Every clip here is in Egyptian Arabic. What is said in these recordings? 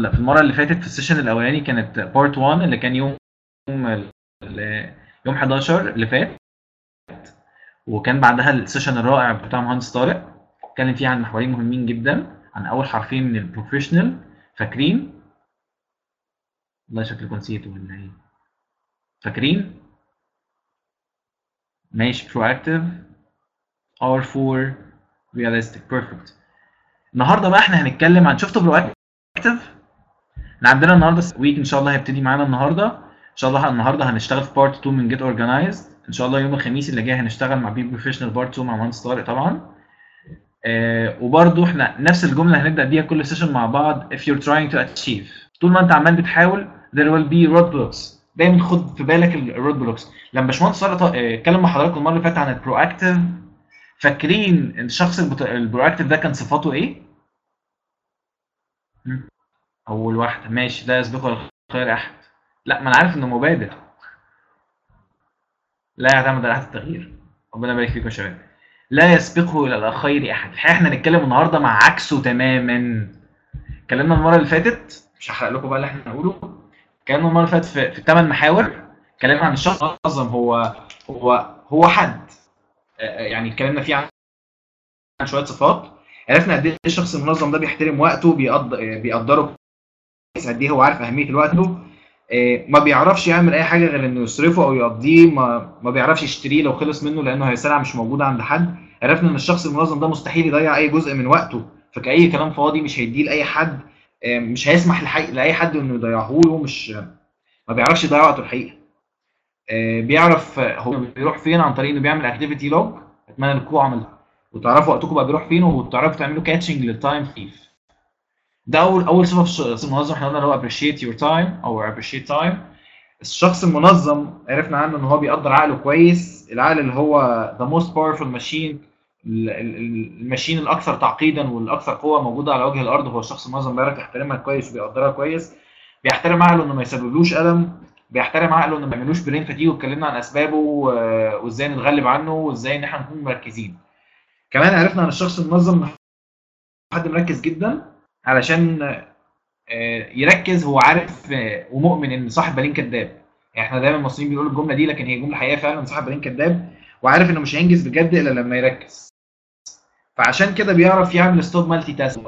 ال- في المره اللي فاتت في السيشن الاولاني كانت بارت 1 اللي كان يوم ال- يوم 11 اللي فات وكان بعدها السيشن الرائع بتاع مهندس طارق اتكلم فيه عن محورين مهمين جدا عن اول حرفين من البروفيشنال فاكرين والله شكلكم نسيتوا ولا ايه فاكرين ماشي proactive R4 realistic perfect النهارده بقى احنا هنتكلم عن شفتوا proactive احنا عندنا النهارده ويك ان شاء الله هيبتدي معانا النهارده ان شاء الله النهارده هنشتغل في بارت 2 من جيت اورجانيزد ان شاء الله يوم الخميس اللي جاي هنشتغل مع بي بروفيشنال بارت 2 مع مهندس طارق طبعا آه وبرده احنا نفس الجمله هنبدا بيها كل سيشن مع بعض if you're trying to achieve طول ما انت عمال بتحاول there will be roadblocks دايما خد في بالك الرود بلوكس لما باشمهندس طارق آه، اتكلم مع حضراتكم المره اللي فاتت عن البرو فاكرين الشخص البرو ده كان صفاته ايه؟ مم. اول واحده ماشي لا يسبقه الخير احد لا ما انا عارف انه مبادر لا يعتمد على احد التغيير ربنا يبارك فيكم يا شباب لا يسبقه الى الخير احد الحقيقه احنا هنتكلم النهارده مع عكسه تماما اتكلمنا المره اللي فاتت مش هحرق لكم بقى اللي احنا هنقوله اتكلمنا المره اللي فاتت في, في الثمان محاور اتكلمنا عن الشخص المنظم هو هو هو حد آه، يعني اتكلمنا فيه عن عن شويه صفات عرفنا قد ايه الشخص المنظم ده بيحترم وقته بيقدر بيقدره كويس قد ايه هو عارف اهميه الوقت له آه، ما بيعرفش يعمل اي حاجه غير انه يصرفه او يقضيه ما, ما بيعرفش يشتريه لو خلص منه لانه هي سلعه مش موجوده عند حد عرفنا ان الشخص المنظم ده مستحيل يضيع اي جزء من وقته فكأي كلام فاضي مش هيديه لاي حد آه، مش هيسمح لحي... لاي حد انه يضيعه له مش ما بيعرفش يضيع وقته الحقيقه آه، بيعرف آه، هو بيروح فين عن طريق انه بيعمل اكتيفيتي لوج اتمنى انكم عملتوا وتعرفوا وقتكم بقى بيروح فين وتعرفوا تعملوا كاتشنج للتايم ثيف ده اول اول صفه في الشخص المنظم احنا قلنا اللي هو appreciate your time او appreciate time الشخص المنظم عرفنا عنه ان هو بيقدر عقله كويس العقل اللي هو the most powerful machine ال- ال- ال- الماشين الاكثر تعقيدا والاكثر قوه موجوده على وجه الارض هو الشخص المنظم بيعرف يحترمها كويس وبيقدرها كويس بيحترم عقله انه ما يسببلوش الم بيحترم عقله انه ما يعملوش برين فتيج واتكلمنا عن اسبابه و- وازاي نتغلب عنه وازاي ان احنا نكون مركزين كمان عرفنا عن الشخص المنظم إنه حد مركز جدا علشان آه، يركز هو عارف آه، ومؤمن ان صاحب بالين كذاب يعني احنا دايما المصريين بيقولوا الجمله دي لكن هي جمله حقيقيه فعلا صاحب بالين كذاب وعارف انه مش هينجز بجد الا لما يركز فعشان كده بيعرف يعمل ستوب مالتي تاسك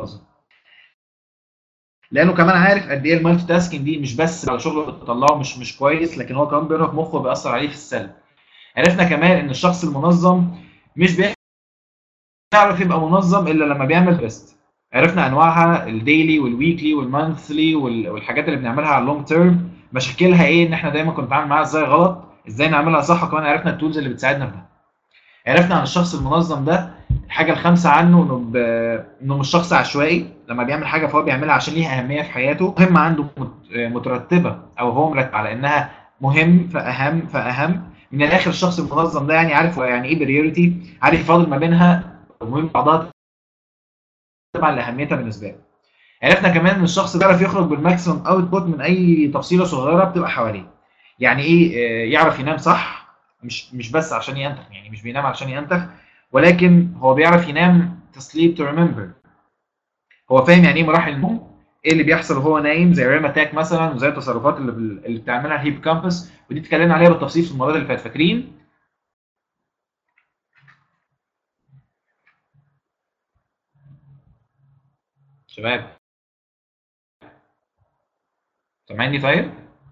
لانه كمان عارف قد ايه المالتي تاسكينج دي مش بس على شغله بتطلعه مش مش كويس لكن هو كمان بيرهق مخه وبيأثر عليه في السلب عرفنا كمان ان الشخص المنظم مش بيعرف يبقى منظم الا لما بيعمل بيست عرفنا انواعها الديلي والويكلي والمانثلي والحاجات اللي بنعملها على اللونج تيرم مشاكلها ايه ان احنا دايما كنا بنتعامل معاها ازاي غلط ازاي نعملها صح وكمان عرفنا التولز اللي بتساعدنا في ده عرفنا عن الشخص المنظم ده الحاجه الخامسه عنه انه ب... انه مش شخص عشوائي لما بيعمل حاجه فهو بيعملها عشان ليها اهميه في حياته مهمه عنده مت... مترتبه او هو مرتب على انها مهم فاهم فاهم من الاخر الشخص المنظم ده يعني عارف هو يعني ايه بريورتي عارف يفاضل ما بينها ومهم بعضها طبعا لاهميتها بالنسبه له عرفنا كمان ان الشخص بيعرف يخرج بالماكسيمم اوتبوت من اي تفصيله صغيره بتبقى حواليه يعني ايه آه، يعرف ينام صح مش مش بس عشان ينتخ يعني مش بينام عشان ينتخ ولكن هو بيعرف ينام to sleep to remember هو فاهم يعني ايه مراحل النوم ايه اللي بيحصل وهو نايم زي ريم اتاك مثلا وزي التصرفات اللي بال- اللي بتعملها الهيب كامبس ودي اتكلمنا عليها بالتفصيل في المرات اللي فاتت فاكرين شباب سامعني طيب؟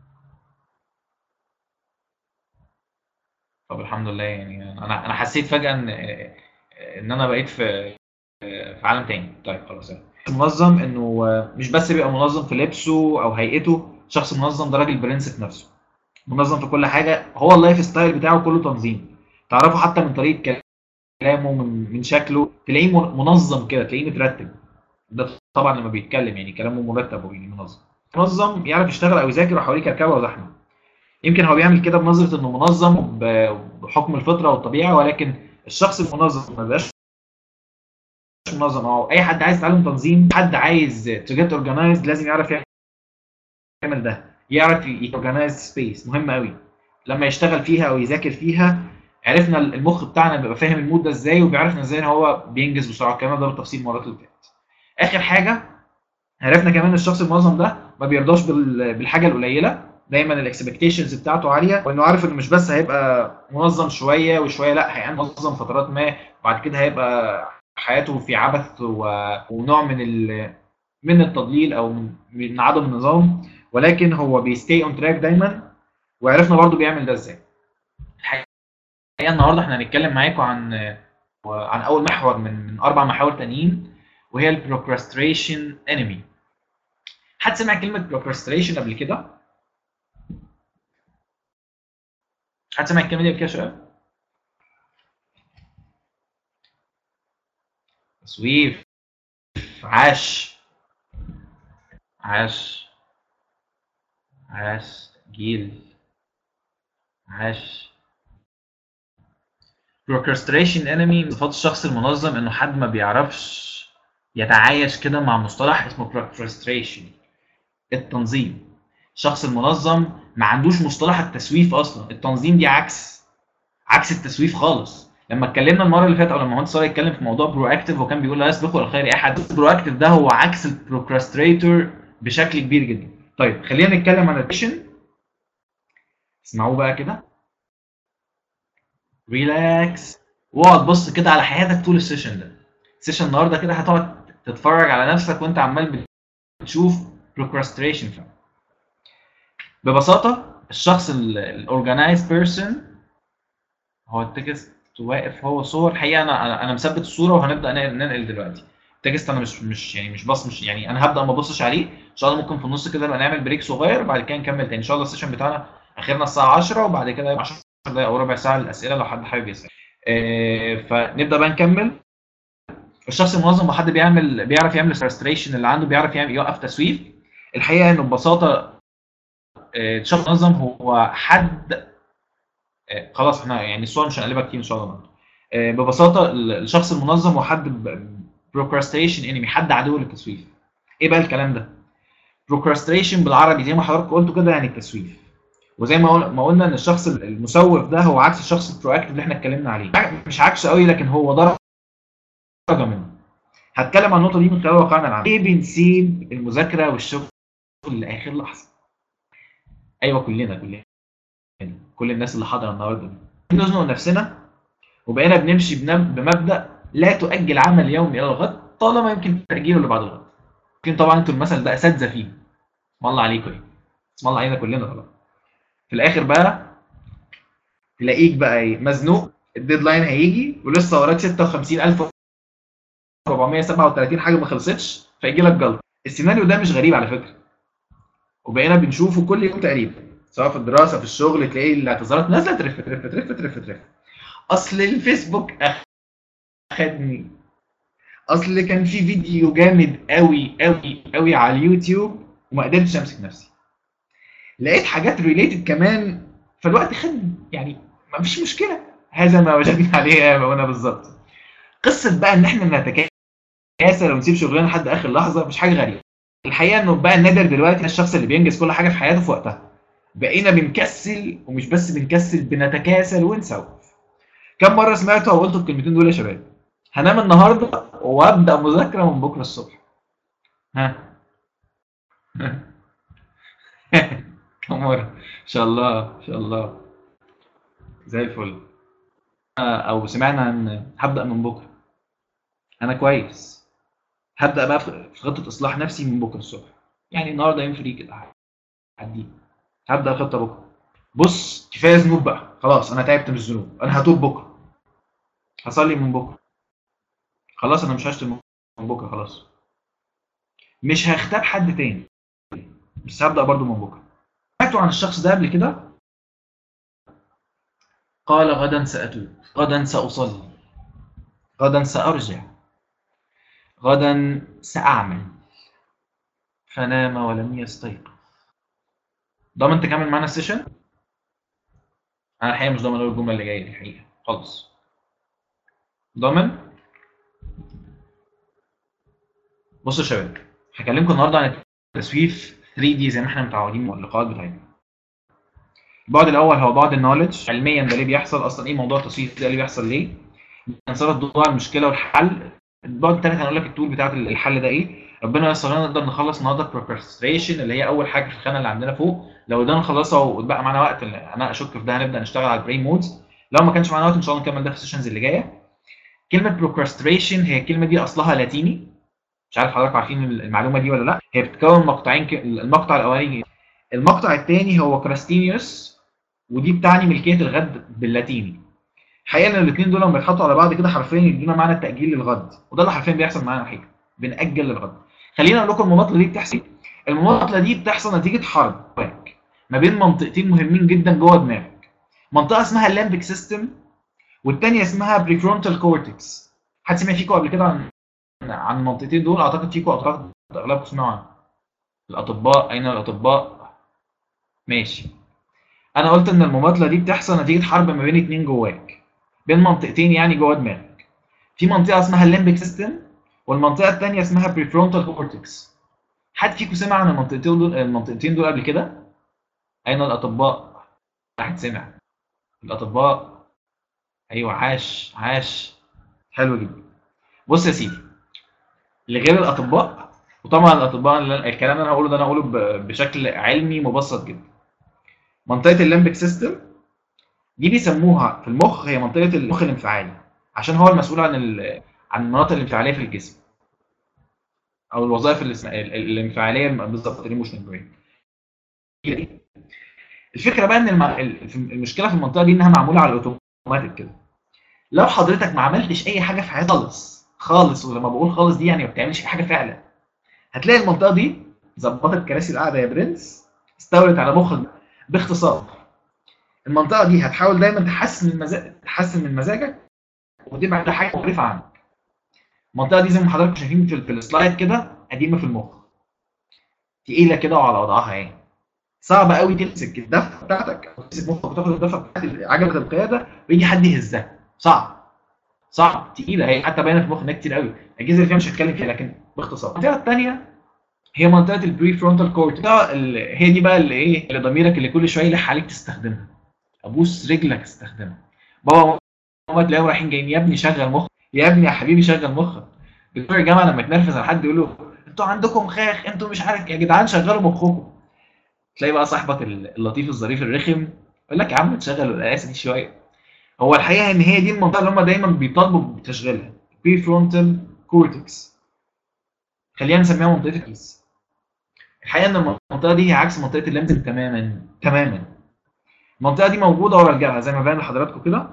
طب الحمد لله يعني انا انا حسيت فجأة ان ان انا بقيت في في عالم تاني طيب خلاص يعني. منظم انه مش بس بيبقى منظم في لبسه او هيئته شخص منظم ده راجل برنس في نفسه منظم في كل حاجه هو اللايف ستايل بتاعه كله تنظيم تعرفه حتى من طريقه كلامه من من شكله تلاقيه من- منظم كده تلاقيه مترتب ده طبعا لما بيتكلم يعني كلامه مرتب ومنظم منظم يعرف يشتغل او يذاكر وحواليه كركبه وزحمه يمكن هو بيعمل كده بنظره انه منظم ب- بحكم الفطره والطبيعه ولكن الشخص المنظم ما بيبقاش منظم او اي حد عايز يتعلم تنظيم حد عايز تو جيت اورجنايزد لازم يعرف يعمل ده يعرف يورجنايز سبيس مهم قوي لما يشتغل فيها او يذاكر فيها عرفنا المخ بتاعنا بيبقى فاهم المود ده ازاي وبيعرفنا ازاي ان هو بينجز بسرعه الكلام ده بالتفصيل المرات اللي فاتت اخر حاجه عرفنا كمان الشخص المنظم ده ما بيرضاش بال- بالحاجه القليله دايما الاكسبكتيشنز بتاعته عاليه وانه عارف انه مش بس هيبقى منظم شويه وشويه لا هيبقى منظم فترات ما وبعد كده هيبقى حياته في عبث و- ونوع من ال... من التضليل او من, من عدم النظام ولكن هو بيستي اون تراك دايما وعرفنا برضو بيعمل ده ازاي الحقيقه النهارده احنا هنتكلم معاكم عن عن اول محور من من اربع محاور تانيين وهي البروكراستريشن انمي حد سمع كلمه بروكراستريشن قبل كده حد سمع الكلمه دي قبل كده يا شباب تسويف عاش عاش عاش جيل عاش procrastination enemy من صفات الشخص المنظم انه حد ما بيعرفش يتعايش كده مع مصطلح اسمه procrastination التنظيم الشخص المنظم ما عندوش مصطلح التسويف اصلا التنظيم دي عكس عكس التسويف خالص لما اتكلمنا المره اللي فاتت او لما مهندس صالح اتكلم في موضوع برو اكتيف وكان بيقول لا يسبقه الخير احد برو اكتيف ده هو عكس البروكراستريتور بشكل كبير جدا طيب خلينا نتكلم عن التنشن اسمعوه بقى كده ريلاكس واقعد بص كده على حياتك طول السيشن ده السيشن النهارده كده هتقعد تتفرج على نفسك وانت عمال بتشوف procrastination فعلا ببساطه الشخص الاورجنايز بيرسون هو التكست واقف هو صور الحقيقه انا انا انا مثبت الصوره وهنبدا ننقل ننقل دلوقتي التكست انا مش مش يعني مش بص مش يعني انا هبدا ما ابصش عليه ان شاء الله ممكن في النص كده نبقى نعمل بريك صغير بعد كده نكمل تاني ان شاء الله السيشن بتاعنا اخرنا الساعه 10 وبعد كده يبقى 10 دقايق او ربع ساعه للاسئله لو حد حابب يسال آه، فنبدا بقى نكمل الشخص المنظم وحد بيعمل بيعرف يعمل فرستريشن اللي عنده بيعرف يعمل يوقف تسويف الحقيقه انه ببساطه آه، الشخص المنظم هو حد آه، خلاص احنا يعني الصور مش هنقلبها كتير ان شاء الله آه، ببساطه ال- الشخص المنظم هو حد بروكراستيشن انمي حد عدو للتسويف ايه بقى الكلام ده بروكراستيشن بالعربي زي ما حضرتك قلتوا كده يعني التسويف وزي ما قل- ما قلنا ان الشخص المسوف ده هو عكس الشخص البرو اكتيف اللي احنا اتكلمنا عليه مش عكسه قوي لكن هو درجه منه هتكلم عن النقطه دي من خلال واقعنا العملي ليه بنسيب المذاكره والشغل لاخر لحظه ايوه كلنا كلنا كل الناس اللي حاضره النهارده دي بنزنق نفسنا وبقينا بنمشي بنب- بمبدا لا تؤجل عمل يوم الى الغد طالما يمكن تاجيله اللي بعد الغد يمكن طبعا انتوا المثل ده اساتذه فيه اسم الله عليكم يعني اسم الله علينا كلنا طبعا في الاخر بقى تلاقيك بقى ايه مزنوق الديدلاين هيجي ولسه وراك 56437 حاجه ما خلصتش فيجي لك جلطه السيناريو ده مش غريب على فكره وبقينا بنشوفه كل يوم تقريبا سواء في الدراسه في الشغل تلاقي الاعتذارات نازله ترف ترف ترف ترف ترف اصل الفيسبوك اخدني اصل كان في فيديو جامد قوي قوي قوي على اليوتيوب وما قدرتش امسك نفسي لقيت حاجات ريليتد كمان فالوقت خد يعني ما فيش مشكله هذا ما وجدنا عليه يا وانا بالظبط قصه بقى ان احنا نتكاسل ونسيب شغلنا لحد اخر لحظه مش حاجه غريبه الحقيقه انه بقى النادر دلوقتي الشخص اللي بينجز كل حاجه في حياته في وقتها بقينا بنكسل ومش بس بنكسل بنتكاسل ونسوف كم مره سمعتوا او قلتوا الكلمتين دول يا شباب هنام النهارده وابدا مذاكره من بكره الصبح ها كم مره ان شاء الله ان شاء الله زي الفل آه، او سمعنا عن هبدا من بكره انا كويس هبدا بقى في في خطه اصلاح نفسي من بكره الصبح يعني النهارده يوم فري كده هديه هبدا الخطه بكره بص كفايه ذنوب بقى خلاص انا تعبت من الذنوب انا هتوب بكره هصلي من بكره خلاص انا مش هشتم من بكره خلاص مش هختار حد تاني بس هبدا برضو من بكره سمعتوا عن الشخص ده قبل كده قال غدا سأتوب غدا سأصلي غدا سأرجع غدا سأعمل فنام ولم يستيقظ ضامن تكمل معانا السيشن؟ أنا الحقيقة مش ضامن أقول الجملة اللي جاية دي الحقيقة خالص ضامن؟ بصوا يا شباب هكلمكم النهارده عن التسويف 3 دي زي ما احنا متعودين من اللقاءات بتاعتنا البعد الاول هو بعد النولج علميا ده ليه بيحصل اصلا ايه موضوع التصويت ده اللي بيحصل ليه نصرف الضوء على المشكله والحل البعد الثالث هنقول لك التول بتاعت الحل ده ايه ربنا ييسر لنا نقدر نخلص النهارده بروكراستريشن اللي هي اول حاجه في الخانه اللي عندنا فوق لو ده نخلصها واتبقى معانا وقت انا اشك في ده هنبدا نشتغل على البرين مودز لو ما كانش معانا وقت ان شاء الله نكمل ده في السيشنز اللي جايه كلمه بروكراستريشن هي الكلمه دي اصلها لاتيني مش عارف حضرتك عارفين المعلومه دي ولا لا هي بتتكون مقطعين ك... المقطع الاولاني المقطع الثاني هو كراستينيوس ودي بتعني ملكيه الغد باللاتيني الحقيقه ان الاثنين دول لما بيتحطوا على بعض كده حرفيا يدونا معنى التاجيل للغد وده اللي حرفيا بيحصل معانا الحقيقه بنأجل للغد خلينا اقول لكم المماطله دي بتحصل المماطله دي بتحصل نتيجه حرب ما بين منطقتين مهمين جدا جوه دماغك منطقه اسمها اللامبيك سيستم والثانيه اسمها بريفرونتال كورتكس حد سمع فيكم قبل كده عن عن المنطقتين دول اعتقد فيكم اعتقد اغلبكم سمعوا عنهم الاطباء اين الاطباء ماشي انا قلت ان المماطله دي بتحصل نتيجه حرب ما بين اتنين جواك بين منطقتين يعني جوه دماغك في منطقه اسمها الليمبيك سيستم والمنطقه الثانيه اسمها بريفرونتال كورتكس حد فيكم سمع عن المنطقتين دول المنطقتين دول قبل كده اين الاطباء واحد سمع الاطباء ايوه عاش عاش حلو جدا بص يا سيدي لغير الاطباء وطبعا الاطباء الكلام اللي انا هقوله ده انا هقوله بشكل علمي مبسط جدا منطقه الليمبيك سيستم دي بيسموها في المخ هي منطقه المخ الانفعالي عشان هو المسؤول عن عن المناطق الانفعاليه في الجسم او الوظائف الانفعاليه بالظبط الايموشنال برين الفكره بقى ان المشكله في المنطقه دي انها معموله على الاوتوماتيك كده لو حضرتك ما عملتش اي حاجه في حياتك خالص خالص ولما بقول خالص دي يعني ما بتعملش اي حاجه فعلا هتلاقي المنطقه دي ظبطت كراسي القعده يا برنس استولت على مخك باختصار المنطقه دي هتحاول دايما تحسن من مزاج تحسن من مزاجك وتبعد حاجه مقرفه عنك المنطقه دي زي ما حضراتكم شايفين في, في السلايد كده قديمه في المخ تقيله كده وعلى وضعها يعني صعب قوي تمسك الدفه بتاعتك او تمسك مخك وتاخد الدفه بتاعت عجله القياده ويجي حد يهزها صعب صعب تقيله هي حتى باينه في مخنا كتير قوي الاجهزه اللي فيها مش هتكلم فيها لكن باختصار المنطقه الثانيه هي منطقه البري فرونتال كورت هي دي بقى اللي ايه اللي ضميرك اللي كل شويه يلح عليك تستخدمها ابوس رجلك استخدمها بابا ماما تلاقيهم رايحين جايين يا ابني شغل مخك يا ابني يا حبيبي شغل مخك دكتور الجامعه لما يتنرفز على حد يقول له انتوا عندكم خاخ انتوا مش عارف يا جدعان شغلوا مخكم تلاقي بقى صاحبك اللطيف الظريف الرخم يقول لك يا عم تشغل القياسه دي شويه هو الحقيقه ان هي دي المنطقه اللي هم دايما بيطالبوا بتشغيلها بري فرونتال كورتكس خلينا نسميها منطقه الكيس الحقيقه ان المنطقه دي هي عكس منطقه الليمبن تماما تماما المنطقه دي موجوده ورا الجبهه زي ما باين لحضراتكم كده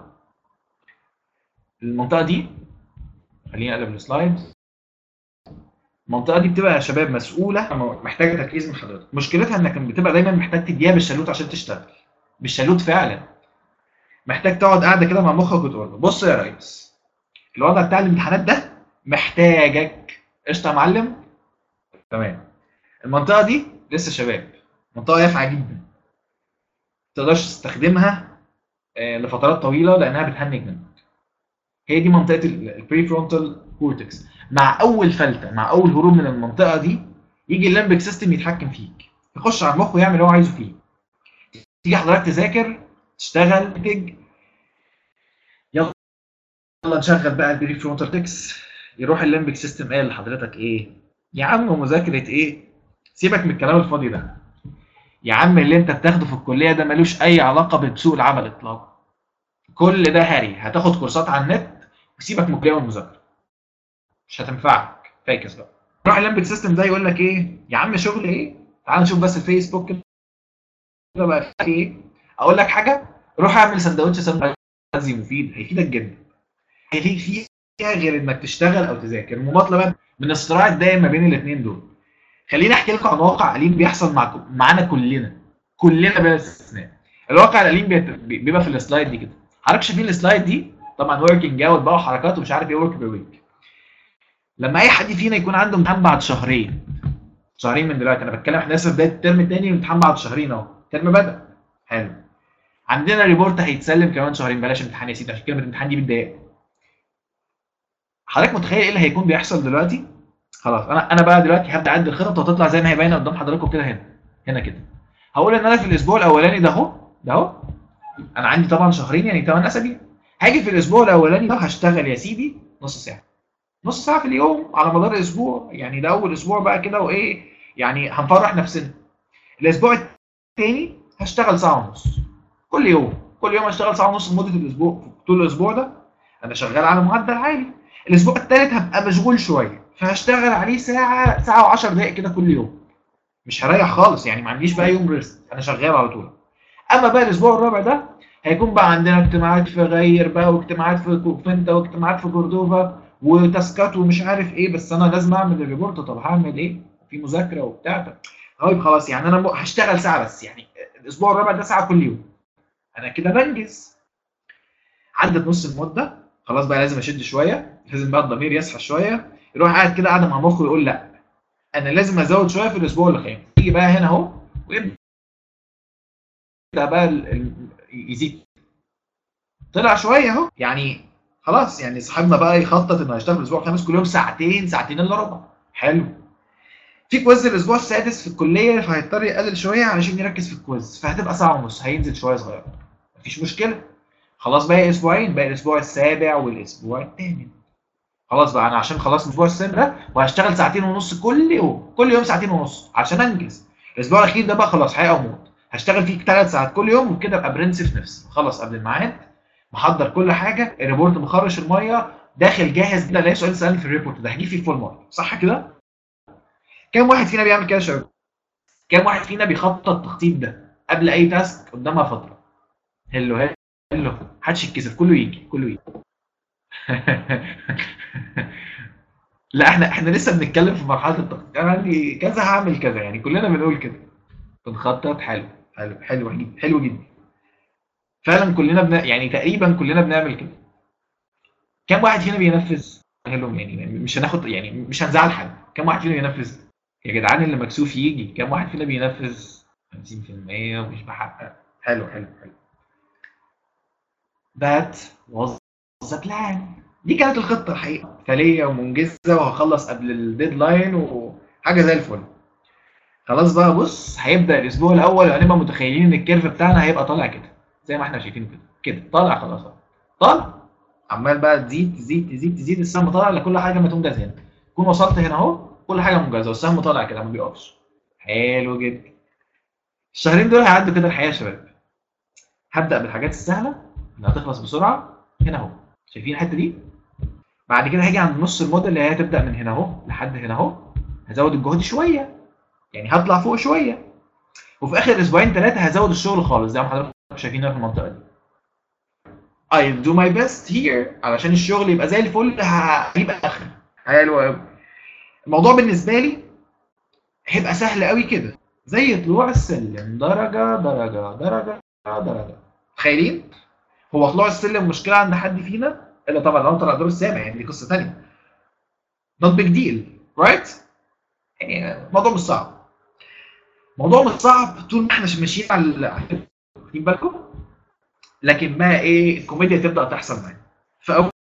المنطقه دي خليني اقلب السلايد المنطقه دي بتبقى يا شباب مسؤوله محتاجه تركيز من حضرتك مشكلتها انك بتبقى دايما محتاج تديها بالشالوت عشان تشتغل بالشالوت فعلا محتاج تقعد قاعده كده مع مخك وتقول له بص يا ريس الوضع بتاع الامتحانات ده محتاجك قشطه يا معلم تمام المنطقه دي لسه شباب منطقه يافعه جدا ما تقدرش تستخدمها لفترات طويله لانها بتهنج منك هي دي منطقه البري فرونتال كورتكس مع اول فلته مع اول هروب من المنطقه دي يجي اللامبك سيستم يتحكم فيك يخش على المخ ويعمل اللي هو عايزه فيه تيجي حضرتك تذاكر تشتغل تنتج يلا يلا نشغل بقى البري فرونتال كورتكس يروح اللامبك سيستم قال لحضرتك ايه يا عم مذاكره ايه سيبك من الكلام الفاضي ده يا عم اللي انت بتاخده في الكليه ده ملوش اي علاقه بسوق العمل اطلاقا كل ده هري هتاخد كورسات على النت وسيبك من الكليه والمذاكره مش هتنفعك فاكس بقى روح الليمبك سيستم ده يقول لك ايه يا عم شغل ايه تعال نشوف بس الفيسبوك كده بقى في ايه اقول لك حاجه روح اعمل سندوتش سندوتش مفيد هيفيدك جدا هيفيد فيها غير انك تشتغل او تذاكر المماطله بقى من الصراع الدائم ما بين الاثنين دول خليني احكي لكم عن واقع اليم بيحصل مع معانا كلنا كلنا بلا استثناء الواقع الاليم بيبقى في السلايد دي كده حضرتك شايفين السلايد دي طبعا وركينج اوت بقى وحركات ومش عارف ايه ورك بير ويك لما اي حد فينا يكون عنده امتحان بعد شهرين شهرين من دلوقتي انا بتكلم احنا لسه في بدايه الترم الثاني الامتحان بعد شهرين اهو الترم بدا حلو عندنا ريبورت هيتسلم كمان شهرين بلاش امتحان يا سيدي عشان كلمه الامتحان دي بتضايق حضرتك متخيل ايه اللي هيكون بيحصل دلوقتي خلاص انا انا بقى دلوقتي هبدا اعد الخطط وهتطلع زي ما هي باينه قدام حضراتكم كده هنا هنا كده هقول ان انا في الاسبوع الاولاني ده اهو ده اهو انا عندي طبعا شهرين يعني 8 اسابيع هاجي في الاسبوع الاولاني ده هشتغل يا سيدي نص ساعه نص ساعه في اليوم على مدار اسبوع يعني ده اول اسبوع بقى كده وايه يعني هنفرح نفسنا الاسبوع الثاني هشتغل ساعه ونص كل يوم كل يوم هشتغل ساعه ونص لمده الاسبوع طول الاسبوع ده انا شغال على معدل عالي الاسبوع الثالث هبقى مشغول شويه فهشتغل عليه ساعه ساعه و10 دقائق كده كل يوم مش هريح خالص يعني ما عنديش بقى يوم ريست انا شغال على طول اما بقى الاسبوع الرابع ده هيكون بقى عندنا اجتماعات في غير بقى واجتماعات في كوفنتا واجتماعات في كوردوفا وتاسكات ومش عارف ايه بس انا لازم اعمل الريبورت طب هعمل ايه؟ في مذاكره وبتاع طيب خلاص يعني انا هشتغل ساعه بس يعني الاسبوع الرابع ده ساعه كل يوم انا كده بنجز عدت نص المده خلاص بقى لازم اشد شويه لازم بقى الضمير يصحى شويه يروح قاعد كده قاعد مع مخه يقول لا انا لازم ازود شويه في الاسبوع اللي خامس يجي بقى هنا اهو ويبدا بقى يزيد طلع شويه اهو يعني خلاص يعني صاحبنا بقى يخطط انه هيشتغل في الاسبوع الخامس كل يوم ساعتين ساعتين الا ربع حلو في كويز الاسبوع السادس في الكليه فهيضطر يقلل شويه علشان يركز في الكويز فهتبقى ساعه ونص هينزل شويه صغيره مفيش مشكله خلاص باقي اسبوعين باقي الاسبوع السابع والاسبوع الثامن خلاص بقى انا عشان خلاص الاسبوع السابع ده وهشتغل ساعتين ونص كل يوم كل يوم ساعتين ونص عشان انجز الاسبوع الاخير ده بقى خلاص حياه او موت هشتغل فيه ثلاث ساعات كل يوم وكده ابقى برنس في نفسي خلص قبل الميعاد محضر كل حاجه الريبورت مخرش الميه داخل جاهز كده لا سؤال سالني في الريبورت ده هجيب فيه فول مارك صح كده؟ كام واحد فينا بيعمل كده يا شباب؟ كام واحد فينا بيخطط التخطيط ده قبل اي تاسك قدامها فتره؟ هلو هلو محدش يتكسف كله يجي كله يجي لا احنا احنا لسه بنتكلم في مرحله التخطيط انا عندي كذا هعمل كذا يعني كلنا بنقول كده بنخطط حلو حلو حلو جدا حلو جدا فعلا كلنا بنا... يعني تقريبا كلنا بنعمل كده كم واحد فينا بينفذ لهم يعني مش هناخد يعني مش هنزعل حد كم واحد فينا بينفذ يا جدعان اللي مكسوف يجي كم واحد فينا بينفذ 50% ومش بحقق حلو حلو حلو That was the plan دي كانت الخطة الحقيقة مثالية ومنجزة وهخلص قبل الديدلاين وحاجة زي الفل خلاص بقى بص هيبدأ الأسبوع الأول وهنبقى متخيلين إن الكيرف بتاعنا هيبقى طالع كده زي ما احنا شايفين كده كده طالع خلاص طالع عمال بقى تزيد تزيد تزيد تزيد السهم طالع لكل حاجه ما تنجز هنا تكون وصلت هنا اهو كل حاجه منجزه والسهم طالع كده ما بيقفش حلو جدا الشهرين دول هيعدوا كده الحياه يا شباب هبدا بالحاجات السهله اللي هتخلص بسرعه هنا اهو شايفين الحته دي بعد كده هاجي عند نص المده اللي هي هتبدا من هنا اهو لحد هنا اهو هزود الجهد شويه يعني هطلع فوق شويه وفي اخر اسبوعين ثلاثه هزود الشغل خالص زي ما حضرتك شايفين في المنطقه دي I'll do my best here علشان الشغل يبقى زي الفل هجيب اخر حلو قوي الموضوع بالنسبه لي هيبقى سهل قوي كده زي طلوع السلم درجه درجه درجه درجه تخيلين هو طلوع السلم مشكله عند حد فينا الا طبعا لو طلع الدور السابع يعني دي قصه ثانيه not big deal right يعني الموضوع مش صعب الموضوع مش صعب طول ما احنا ماشيين على واخدين بالكم لكن ما ايه الكوميديا تبدا تحصل معانا في اول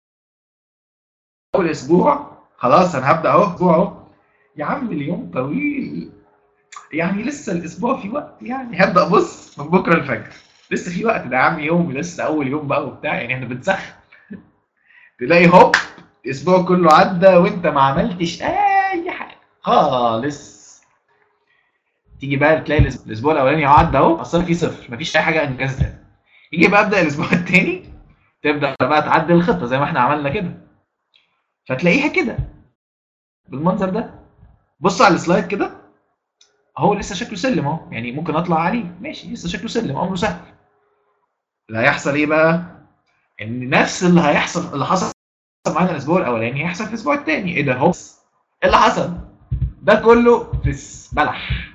اول اسبوع خلاص انا هبدا اهو اسبوع اهو يا عم اليوم طويل يعني لسه الاسبوع في وقت يعني هبدا بص من بكره الفجر لسه في وقت ده يا عم يوم لسه اول يوم بقى وبتاع يعني احنا بنسخن تلاقي هوب الاسبوع كله عدى وانت ما عملتش اي حاجه خالص تيجي بقى تلاقي الاسبوع الاولاني عدى اهو اصلا في صفر مفيش اي حاجه انجزتها يجي بقى ابدا الاسبوع الثاني تبدا بقى تعدل الخطه زي ما احنا عملنا كده فتلاقيها كده بالمنظر ده بص على السلايد كده اهو لسه شكله سلم اهو يعني ممكن اطلع عليه ماشي لسه شكله سلم امره سهل اللي هيحصل ايه بقى ان نفس اللي هيحصل اللي حصل معانا الاسبوع الاولاني هيحصل في الاسبوع الثاني ايه ده هو ايه اللي حصل ده كله في بلح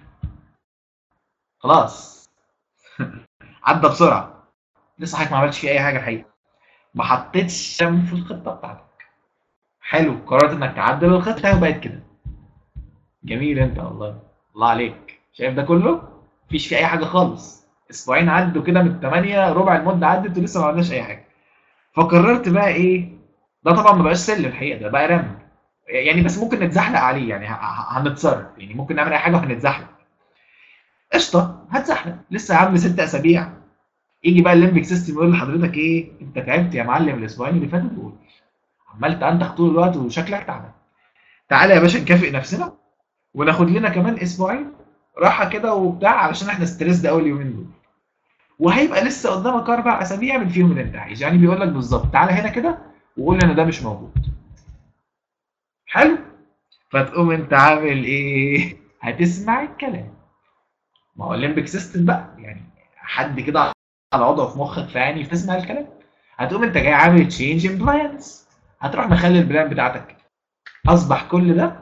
خلاص عدى بسرعه لسه حضرتك ما عملتش فيه اي حاجه الحقيقه ما حطيتش في الخطه بتاعتك حلو قررت انك تعدل الخطه وبقت كده جميل انت والله الله عليك شايف ده كله مفيش فيه اي حاجه خالص اسبوعين عدوا كده من الثمانيه ربع المده عدت ولسه ما عملناش اي حاجه فقررت بقى ايه ده طبعا ما بقاش سلم الحقيقه ده بقى رم يعني بس ممكن نتزحلق عليه يعني هنتصرف يعني ممكن نعمل اي حاجه وهنتزحلق قشطه هتزحلق لسه يا عم ست اسابيع يجي بقى الليمبيك سيستم يقول لحضرتك ايه انت تعبت يا معلم الاسبوعين اللي فاتوا دول عمال تنتخ طول الوقت وشكلك تعبان تعالى يا باشا نكافئ نفسنا وناخد لنا كمان اسبوعين راحه كده وبتاع علشان احنا ستريس ده اول يومين دول وهيبقى لسه قدامك اربع اسابيع من فيهم اللي انت عايز يعني بيقول لك بالظبط تعالى هنا كده وقول لي ان ده مش موجود حلو فتقوم انت عامل ايه هتسمع الكلام ما هو الليمبك سيستم بقى يعني حد كده على وضعه في مخك فيعني تسمع الكلام هتقوم انت جاي عامل تشينج ان بلانز هتروح مخلي البلان بتاعتك كده اصبح كل ده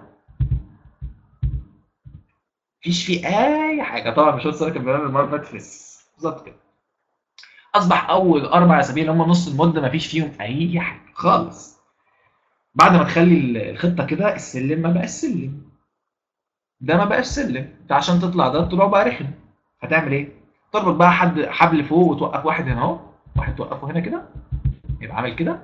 مفيش فيه اي حاجه طبعا مش هوصل لك البلان المره اللي فاتت بس بالظبط كده اصبح اول اربع اسابيع اللي هم نص المده مفيش فيهم اي حاجه خالص بعد ما تخلي الخطه كده السلم ما بقاش سلم ده ما بقاش سلم انت عشان تطلع ده الطلوع بقى رخم هتعمل ايه تربط بقى حد حبل فوق وتوقف واحد هنا اهو واحد توقفه هنا كده يبقى عامل كده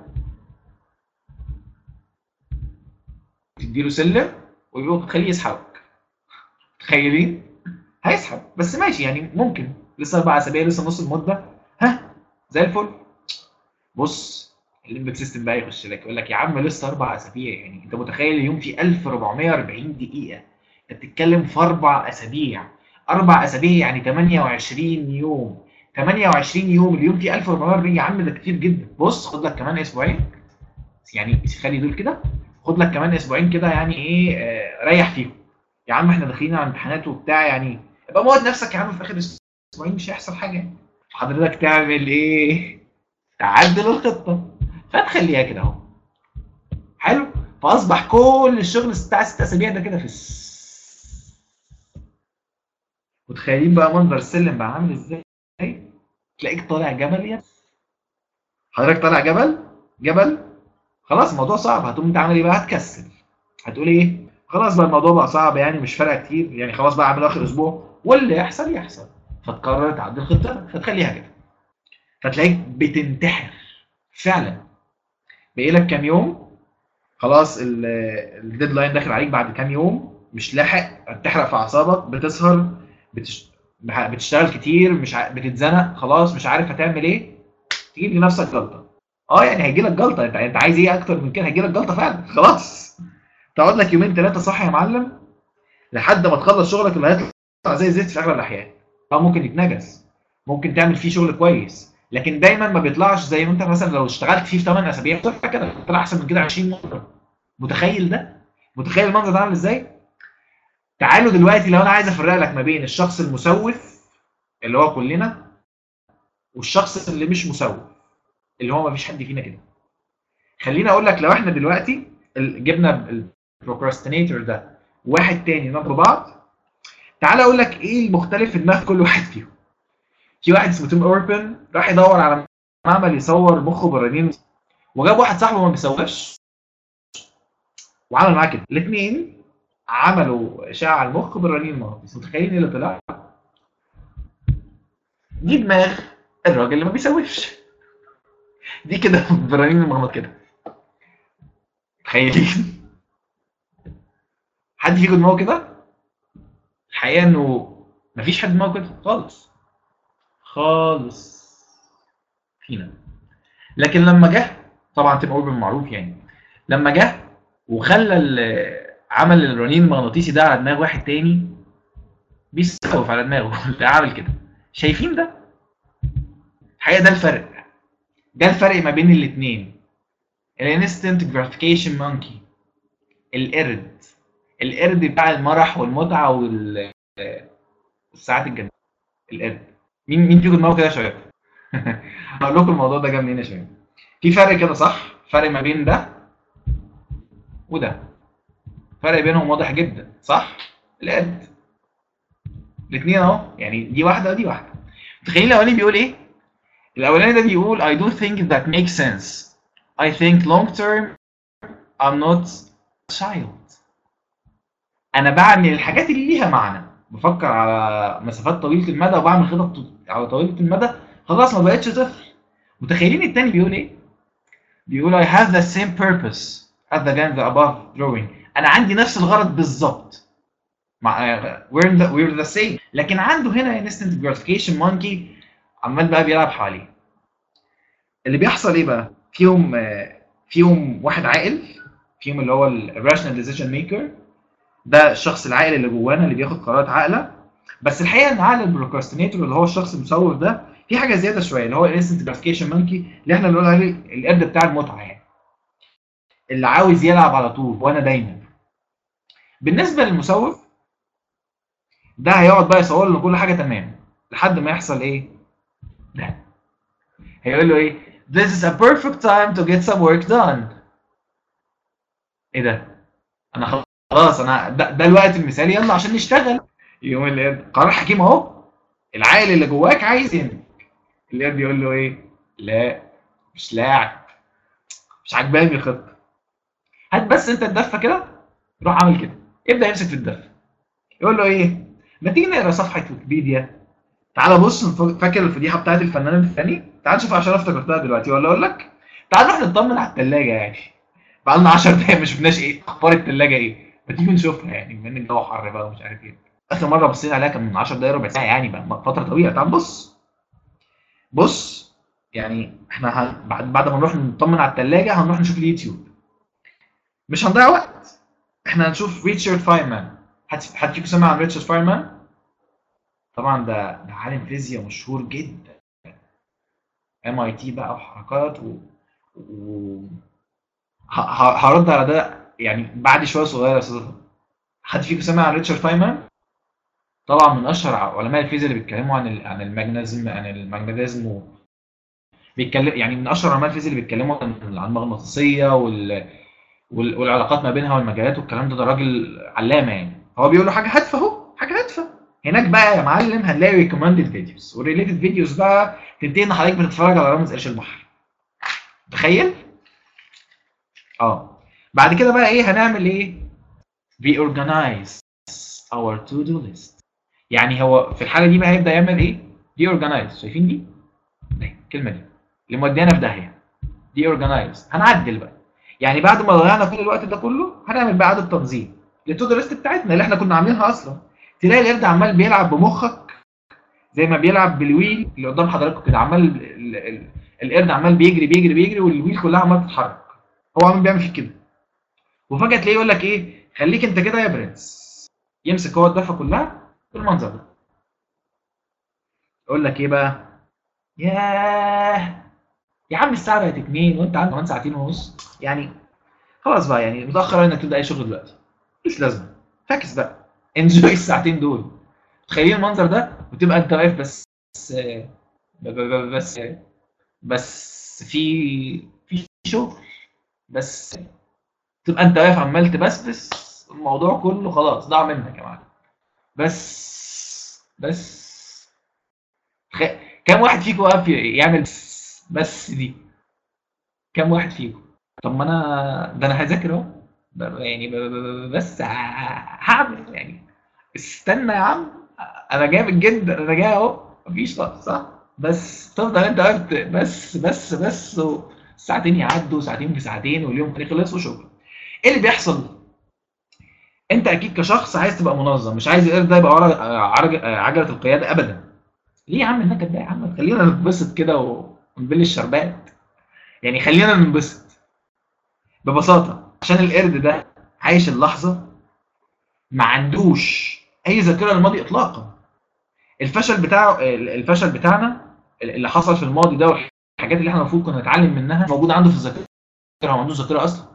تديله سلم ويبقى تخليه يسحبك متخيلين هيسحب بس ماشي يعني ممكن لسه اربع اسابيع لسه نص المده ها زي الفل بص الليمبك سيستم بقى يخش لك يقول لك يا عم لسه اربع اسابيع يعني انت متخيل اليوم فيه 1440 دقيقه انت بتتكلم في اربع اسابيع اربع اسابيع يعني 28 يوم 28 يوم اليوم فيه 1440 يا عم ده كتير جدا بص خد لك كمان اسبوعين يعني خلي دول كده خد لك كمان اسبوعين كده يعني ايه آه ريح فيهم يا عم احنا داخلين على امتحانات وبتاع يعني ابقى موت نفسك يا عم في اخر اسبوعين مش هيحصل حاجه حضرتك تعمل ايه؟ تعدل الخطه فتخليها كده اهو حلو فاصبح كل الشغل بتاع ست اسابيع ده كده في متخيلين بقى منظر السلم بقى عامل ازاي؟ تلاقيك طالع جبل يا حضرتك طالع جبل جبل خلاص الموضوع صعب هتقوم انت عامل ايه بقى؟ هتكسل هتقول ايه؟ خلاص بقى الموضوع بقى صعب يعني مش فارقه كتير يعني خلاص بقى اعمل اخر اسبوع واللي يحصل يحصل فتقرر تعدل خطتك فتخليها كده فتلاقيك بتنتحر فعلا باقي لك كام يوم خلاص الديدلاين داخل عليك بعد كام يوم مش لاحق بتحرق في اعصابك بتسهر بتش... بتشتغل كتير مش ع... بتتزنق خلاص مش عارف هتعمل ايه تجيب لنفسك جلطه اه يعني هيجي لك جلطه انت انت عايز ايه اكتر من كده هيجي لك جلطه فعلا خلاص تقعد لك يومين ثلاثه صح يا معلم لحد ما تخلص شغلك اللي هيطلع زي الزيت في اغلب الاحيان او ممكن يتنجز ممكن تعمل فيه شغل كويس لكن دايما ما بيطلعش زي ما انت مثلا لو اشتغلت فيه في 8 اسابيع بتطلع كده بتطلع احسن من كده 20 مره متخيل ده متخيل المنظر ده عامل ازاي تعالوا دلوقتي لو انا عايز افرق لك ما بين الشخص المسوف اللي هو كلنا والشخص اللي مش مسوف اللي هو ما فيش حد فينا كده خليني اقول لك لو احنا دلوقتي جبنا البروكراستينيتور ده واحد تاني جنب بعض تعال اقول لك ايه المختلف في دماغ كل واحد فيهم في واحد اسمه تيم اوربن راح يدور على معمل يصور مخه بالرنين وجاب واحد صاحبه ما بيصورش وعمل معاه كده الاثنين عملوا اشعه على المخ بالرنين المغناطيسي متخيلين ايه اللي طلع؟ دي دماغ الراجل اللي ما بيسوفش دي كده بالرنين المغناطيسي كده متخيلين حد فيكم دماغه كده؟ الحقيقه انه مفيش حد دماغه كده خالص خالص فينا لكن لما جه طبعا تيم اوربن معروف يعني لما جه وخلى عمل الرنين المغناطيسي ده على دماغ واحد تاني بيسوف على دماغه اللي عامل كده شايفين ده؟ الحقيقه ده الفرق ده الفرق ما بين الاثنين الانستنت جراتيفيكيشن مونكي القرد القرد بتاع المرح والمتعه وال والساعات الجميله القرد مين مين فيكم دماغه كده يا شباب؟ هقول لكم الموضوع ده جاي منين يا شباب في فرق كده صح؟ فرق ما بين ده وده فرق بينهم واضح جدا صح؟ القرد الاثنين اهو يعني دي واحده ودي واحده متخيلين الاولاني بيقول ايه؟ الاولاني ده بيقول I do think that makes sense I think long term I'm not a child انا بعمل الحاجات اللي ليها معنى بفكر على مسافات طويله المدى وبعمل خطط على طويله المدى خلاص ما بقتش طفل متخيلين التاني بيقول ايه؟ بيقول I have the same purpose as the game the above drawing انا عندي نفس الغرض بالظبط مع we're the, we're the same لكن عنده هنا instant gratification monkey عمال بقى بيلعب حواليه اللي بيحصل ايه بقى؟ فيهم فيهم واحد عاقل فيهم اللي هو الراشنال ديسيجن ميكر ده الشخص العاقل اللي جوانا اللي بياخد قرارات عاقله بس الحقيقه ان عقل البروكراستينيتور اللي هو الشخص المسوف ده في حاجه زياده شويه اللي هو الانستنت جرافيكيشن مانكي اللي احنا بنقول عليه القرد بتاع المتعه يعني اللي عاوز يلعب على طول وانا دايما بالنسبه للمسوف ده هيقعد بقى يصور له كل حاجه تمام لحد ما يحصل ايه؟ ده هيقول له ايه؟ This is a perfect time to get some work done. ايه ده؟ انا خلاص انا ده, ده الوقت المثالي يلا عشان نشتغل. يقوم القرد قرار حكيم اهو العائل اللي جواك عايز ينتج. القرد يقول له ايه؟ لا مش لاعب مش عجباني الخطه. هات بس انت الدفه كده روح عامل كده ابدا يمسك في الدفه. يقول له ايه؟ ما تيجي نقرا صفحه ويكيبيديا تعال بص فاكر الفضيحه بتاعت الفنان الفلاني تعال شوف عشان افتكرتها دلوقتي ولا اقول لك تعال نروح نطمن على الثلاجه يعني بقى لنا 10 دقايق ما شفناش ايه اخبار الثلاجه ايه ما تيجي نشوفها يعني بما ان الجو حر بقى ومش عارف ايه اخر مره بصينا عليها كان من 10 دقايق ربع ساعه يعني بقى فتره طويله تعال بص بص يعني احنا هن... بعد بعد ما نروح نطمن على الثلاجه هنروح نشوف اليوتيوب مش هنضيع وقت احنا هنشوف ريتشارد فايرمان حد فيكم سمع عن ريتشارد فايرمان طبعا ده ده عالم فيزياء مشهور جدا ام اي تي بقى وحركات و, و... هرد على ده يعني بعد شويه صغيره يا استاذ حد فيكم سمع عن ريتشارد فايمان طبعا من اشهر علماء الفيزياء اللي بيتكلموا عن ال عن الماجنيزم عن الماجنيزم و... بيتكلم يعني من اشهر علماء الفيزياء اللي بيتكلموا عن المغناطيسيه وال... وال... والعلاقات ما بينها والمجالات والكلام ده ده راجل علامه يعني هو بيقول له حاجه هادفه اهو حاجه هادفه هناك بقى يا معلم هنلاقي ريكومندد فيديوز والريليتد فيديوز بقى تنتهي ان حضرتك بتتفرج على رامز قرش البحر تخيل اه بعد كده بقى ايه هنعمل ايه reorganize our to do list يعني هو في الحاله دي بقى هيبدا يعمل ايه reorganize شايفين دي الكلمه دي اللي موديانا في داهيه reorganize هنعدل بقى يعني بعد ما ضيعنا كل الوقت ده كله هنعمل بقى اعاده تنظيم للتو ليست بتاعتنا اللي احنا كنا عاملينها اصلا تلاقي القرد عمال بيلعب بمخك زي ما بيلعب بالويل اللي قدام حضراتكم كده عمال القرد عمال بيجري بيجري بيجري والويل كلها عمال تتحرك هو عمال بيعمل فيك كده وفجاه تلاقيه يقول لك ايه خليك انت كده يا برنس يمسك هو الدفه كلها بالمنظر ده يقول لك ايه بقى ياه يا عم الساعه بقت 2 وانت عندك كمان ساعتين ونص يعني خلاص بقى يعني متاخر انك تبدا اي شغل دلوقتي مش لازمه فاكس بقى انجوي الساعتين دول تخيل المنظر ده وتبقى انت واقف بس بس بس في في شغل بس تبقى انت واقف عمال تبسبس الموضوع كله خلاص ضاع منك يا معلم بس بس خ... كم واحد فيكم واقف يعمل بس, بس دي كم واحد فيكم طب ما انا ده انا هذاكر اهو يعني بس هعمل يعني استنى يا عم انا جامد جدا انا جاي اهو مفيش وقت صح بس تفضل انت وقت بس بس بس ساعتين يعدوا ساعتين في ساعتين واليوم تاني خلص وشكرا ايه اللي بيحصل انت اكيد كشخص عايز تبقى منظم مش عايز القرد ده يبقى ورا عجله القياده ابدا ليه يا عم النكد ده يا عم خلينا نتبسط كده ونبل الشربات يعني خلينا ننبسط ببساطه عشان القرد ده عايش اللحظه ما عندوش اي ذاكره للماضي اطلاقا الفشل بتاعه الفشل بتاعنا اللي حصل في الماضي ده والحاجات اللي احنا المفروض كنا نتعلم منها موجوده عنده في الذاكره هو ما عندوش ذاكره اصلا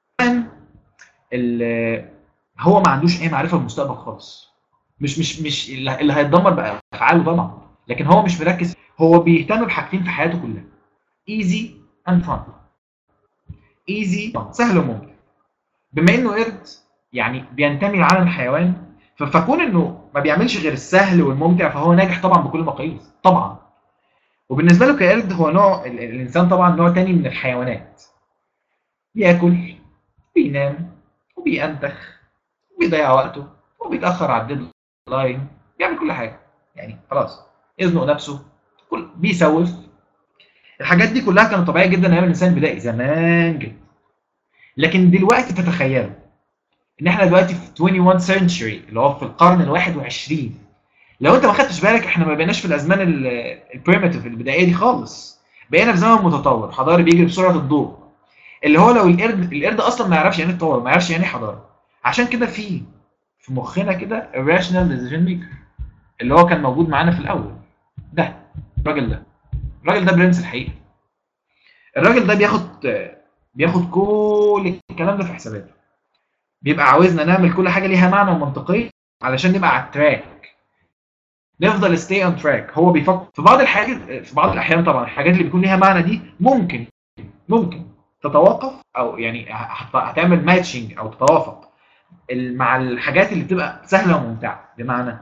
هو ما عندوش اي معرفه بالمستقبل خالص مش مش مش اللي هيتدمر بافعاله طبعا لكن هو مش مركز هو بيهتم بحاجتين في حياته كلها ايزي اند فان ايزي سهل وممتع بما انه قرد يعني بينتمي لعالم الحيوان فكون انه ما بيعملش غير السهل والممتع فهو ناجح طبعا بكل المقاييس طبعا وبالنسبه له كقرد هو نوع الانسان طبعا نوع تاني من الحيوانات بياكل بينام وبينتخ وبيضيع وقته وبيتاخر على الديدلاين بيعمل كل حاجه يعني خلاص يزنق نفسه كل بيسوف الحاجات دي كلها كانت طبيعيه جدا ايام الانسان البدائي زمان جدا لكن دلوقتي تتخيلوا ان احنا دلوقتي في 21 century اللي هو في القرن ال 21 لو انت ما خدتش بالك احنا ما بقيناش في الازمان البريمتيف البدائيه دي خالص بقينا في زمن متطور حضاري بيجري بسرعه الضوء اللي هو لو القرد القرد اصلا ما يعرفش يعني ايه تطور ما يعرفش يعني ايه حضاره عشان كده في في مخنا كده irrational decision maker اللي هو كان موجود معانا في الاول ده الراجل ده الراجل ده برنس الحقيقه الراجل ده بياخد بياخد كل الكلام ده في حساباته بيبقى عاوزنا نعمل كل حاجه ليها معنى ومنطقيه علشان نبقى على التراك نفضل ستي اون تراك هو بيفكر في بعض الحاجات في بعض الاحيان طبعا الحاجات اللي بيكون ليها معنى دي ممكن ممكن تتوقف او يعني هت- هتعمل ماتشنج او تتوافق ال- مع الحاجات اللي بتبقى سهله وممتعه بمعنى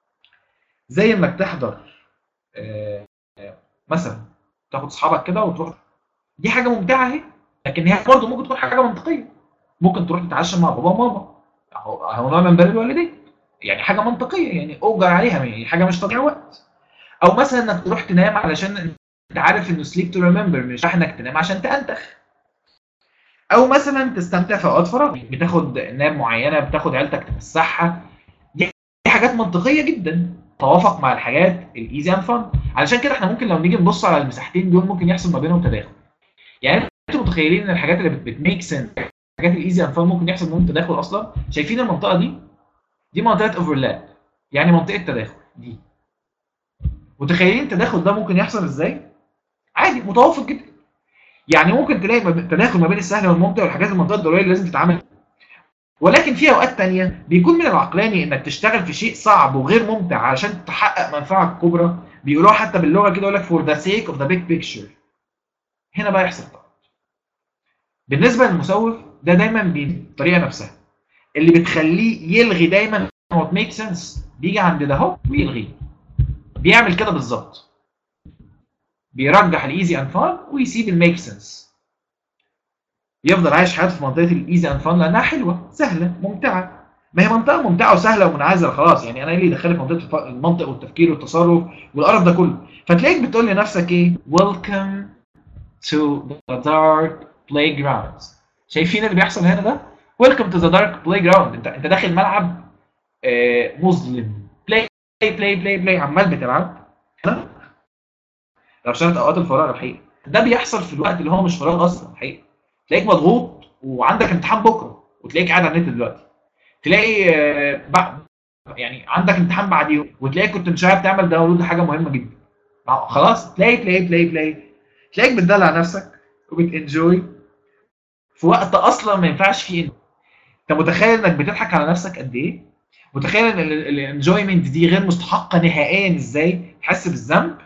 زي انك تحضر آه، آه، مثلا تاخد اصحابك كده وتروح دي حاجه ممتعه اهي لكن هي برضه ممكن تكون حاجه منطقيه ممكن تروح تتعشى مع بابا وماما اهو اهو نوع من بر الوالدين يعني حاجه منطقيه يعني اوجر عليها يعني حاجه مش تضييع وقت او مثلا انك تروح تنام علشان انت عارف انه سليب تو ريمبر مش رايح انك تنام عشان تنتخ او مثلا تستمتع في اوقات فراغ بتاخد نام معينه بتاخد عيلتك تفسحها دي دي حاجات منطقيه جدا توافق مع الحاجات الايزي اند فن علشان كده احنا ممكن لو نيجي نبص على المساحتين دول ممكن يحصل ما بينهم تداخل يعني انتوا متخيلين ان الحاجات اللي بتميك سنس الحاجات الايزي اند فن ممكن يحصل منهم تداخل اصلا شايفين المنطقه دي دي منطقه اوفرلاب يعني منطقه تداخل دي متخيلين التداخل ده ممكن يحصل ازاي عادي متوافق جدا يعني ممكن تلاقي ما بين- تداخل ما بين السهل والممتع والحاجات المنطقه الضروريه اللي لازم تتعامل ولكن في اوقات تانية بيكون من العقلاني انك تشتغل في شيء صعب وغير ممتع علشان تحقق منفعه كبرى بيقولوها حتى باللغه كده يقول لك for the sake of the big picture هنا بقى يحصل طبعا بالنسبه للمسوف ده دايما بالطريقه نفسها اللي بتخليه يلغي دايما what makes sense بيجي عند ده اهو ويلغيه بيعمل كده بالظبط بيرجح الايزي اند فان ويسيب الميك سنس يفضل عايش حياته في منطقه الايزي اند فان لانها حلوه سهله ممتعه ما هي منطقه ممتعه وسهله ومنعزله خلاص يعني انا ايه اللي يدخلني في منطقه الف- المنطق والتفكير والتصرف والقرف ده كله فتلاقيك بتقول لنفسك ايه welcome to the dark playground شايفين اللي بيحصل هنا ده welcome to the dark playground انت انت داخل ملعب آه، مظلم play play play play play عمال بتلعب هنا لو شرط اوقات الفراغ الحقيقه ده بيحصل في الوقت اللي هو مش فراغ اصلا الحقيقه تلاقيك مضغوط وعندك امتحان بكره وتلاقيك قاعد على النت دلوقتي تلاقي آه، بع- يعني عندك امتحان بعد يوم وتلاقيك كنت من شويه بتعمل داونلود لحاجه مهمه جدا خلاص بلاي بلاي بلاي بلاي تلاقيك بتدلع نفسك وبتنجوي في وقت اصلا ما ينفعش فيه انت انت متخيل انك بتضحك على نفسك قد ايه متخيل ان الانجويمنت دي غير مستحقه نهائيا ازاي تحس بالذنب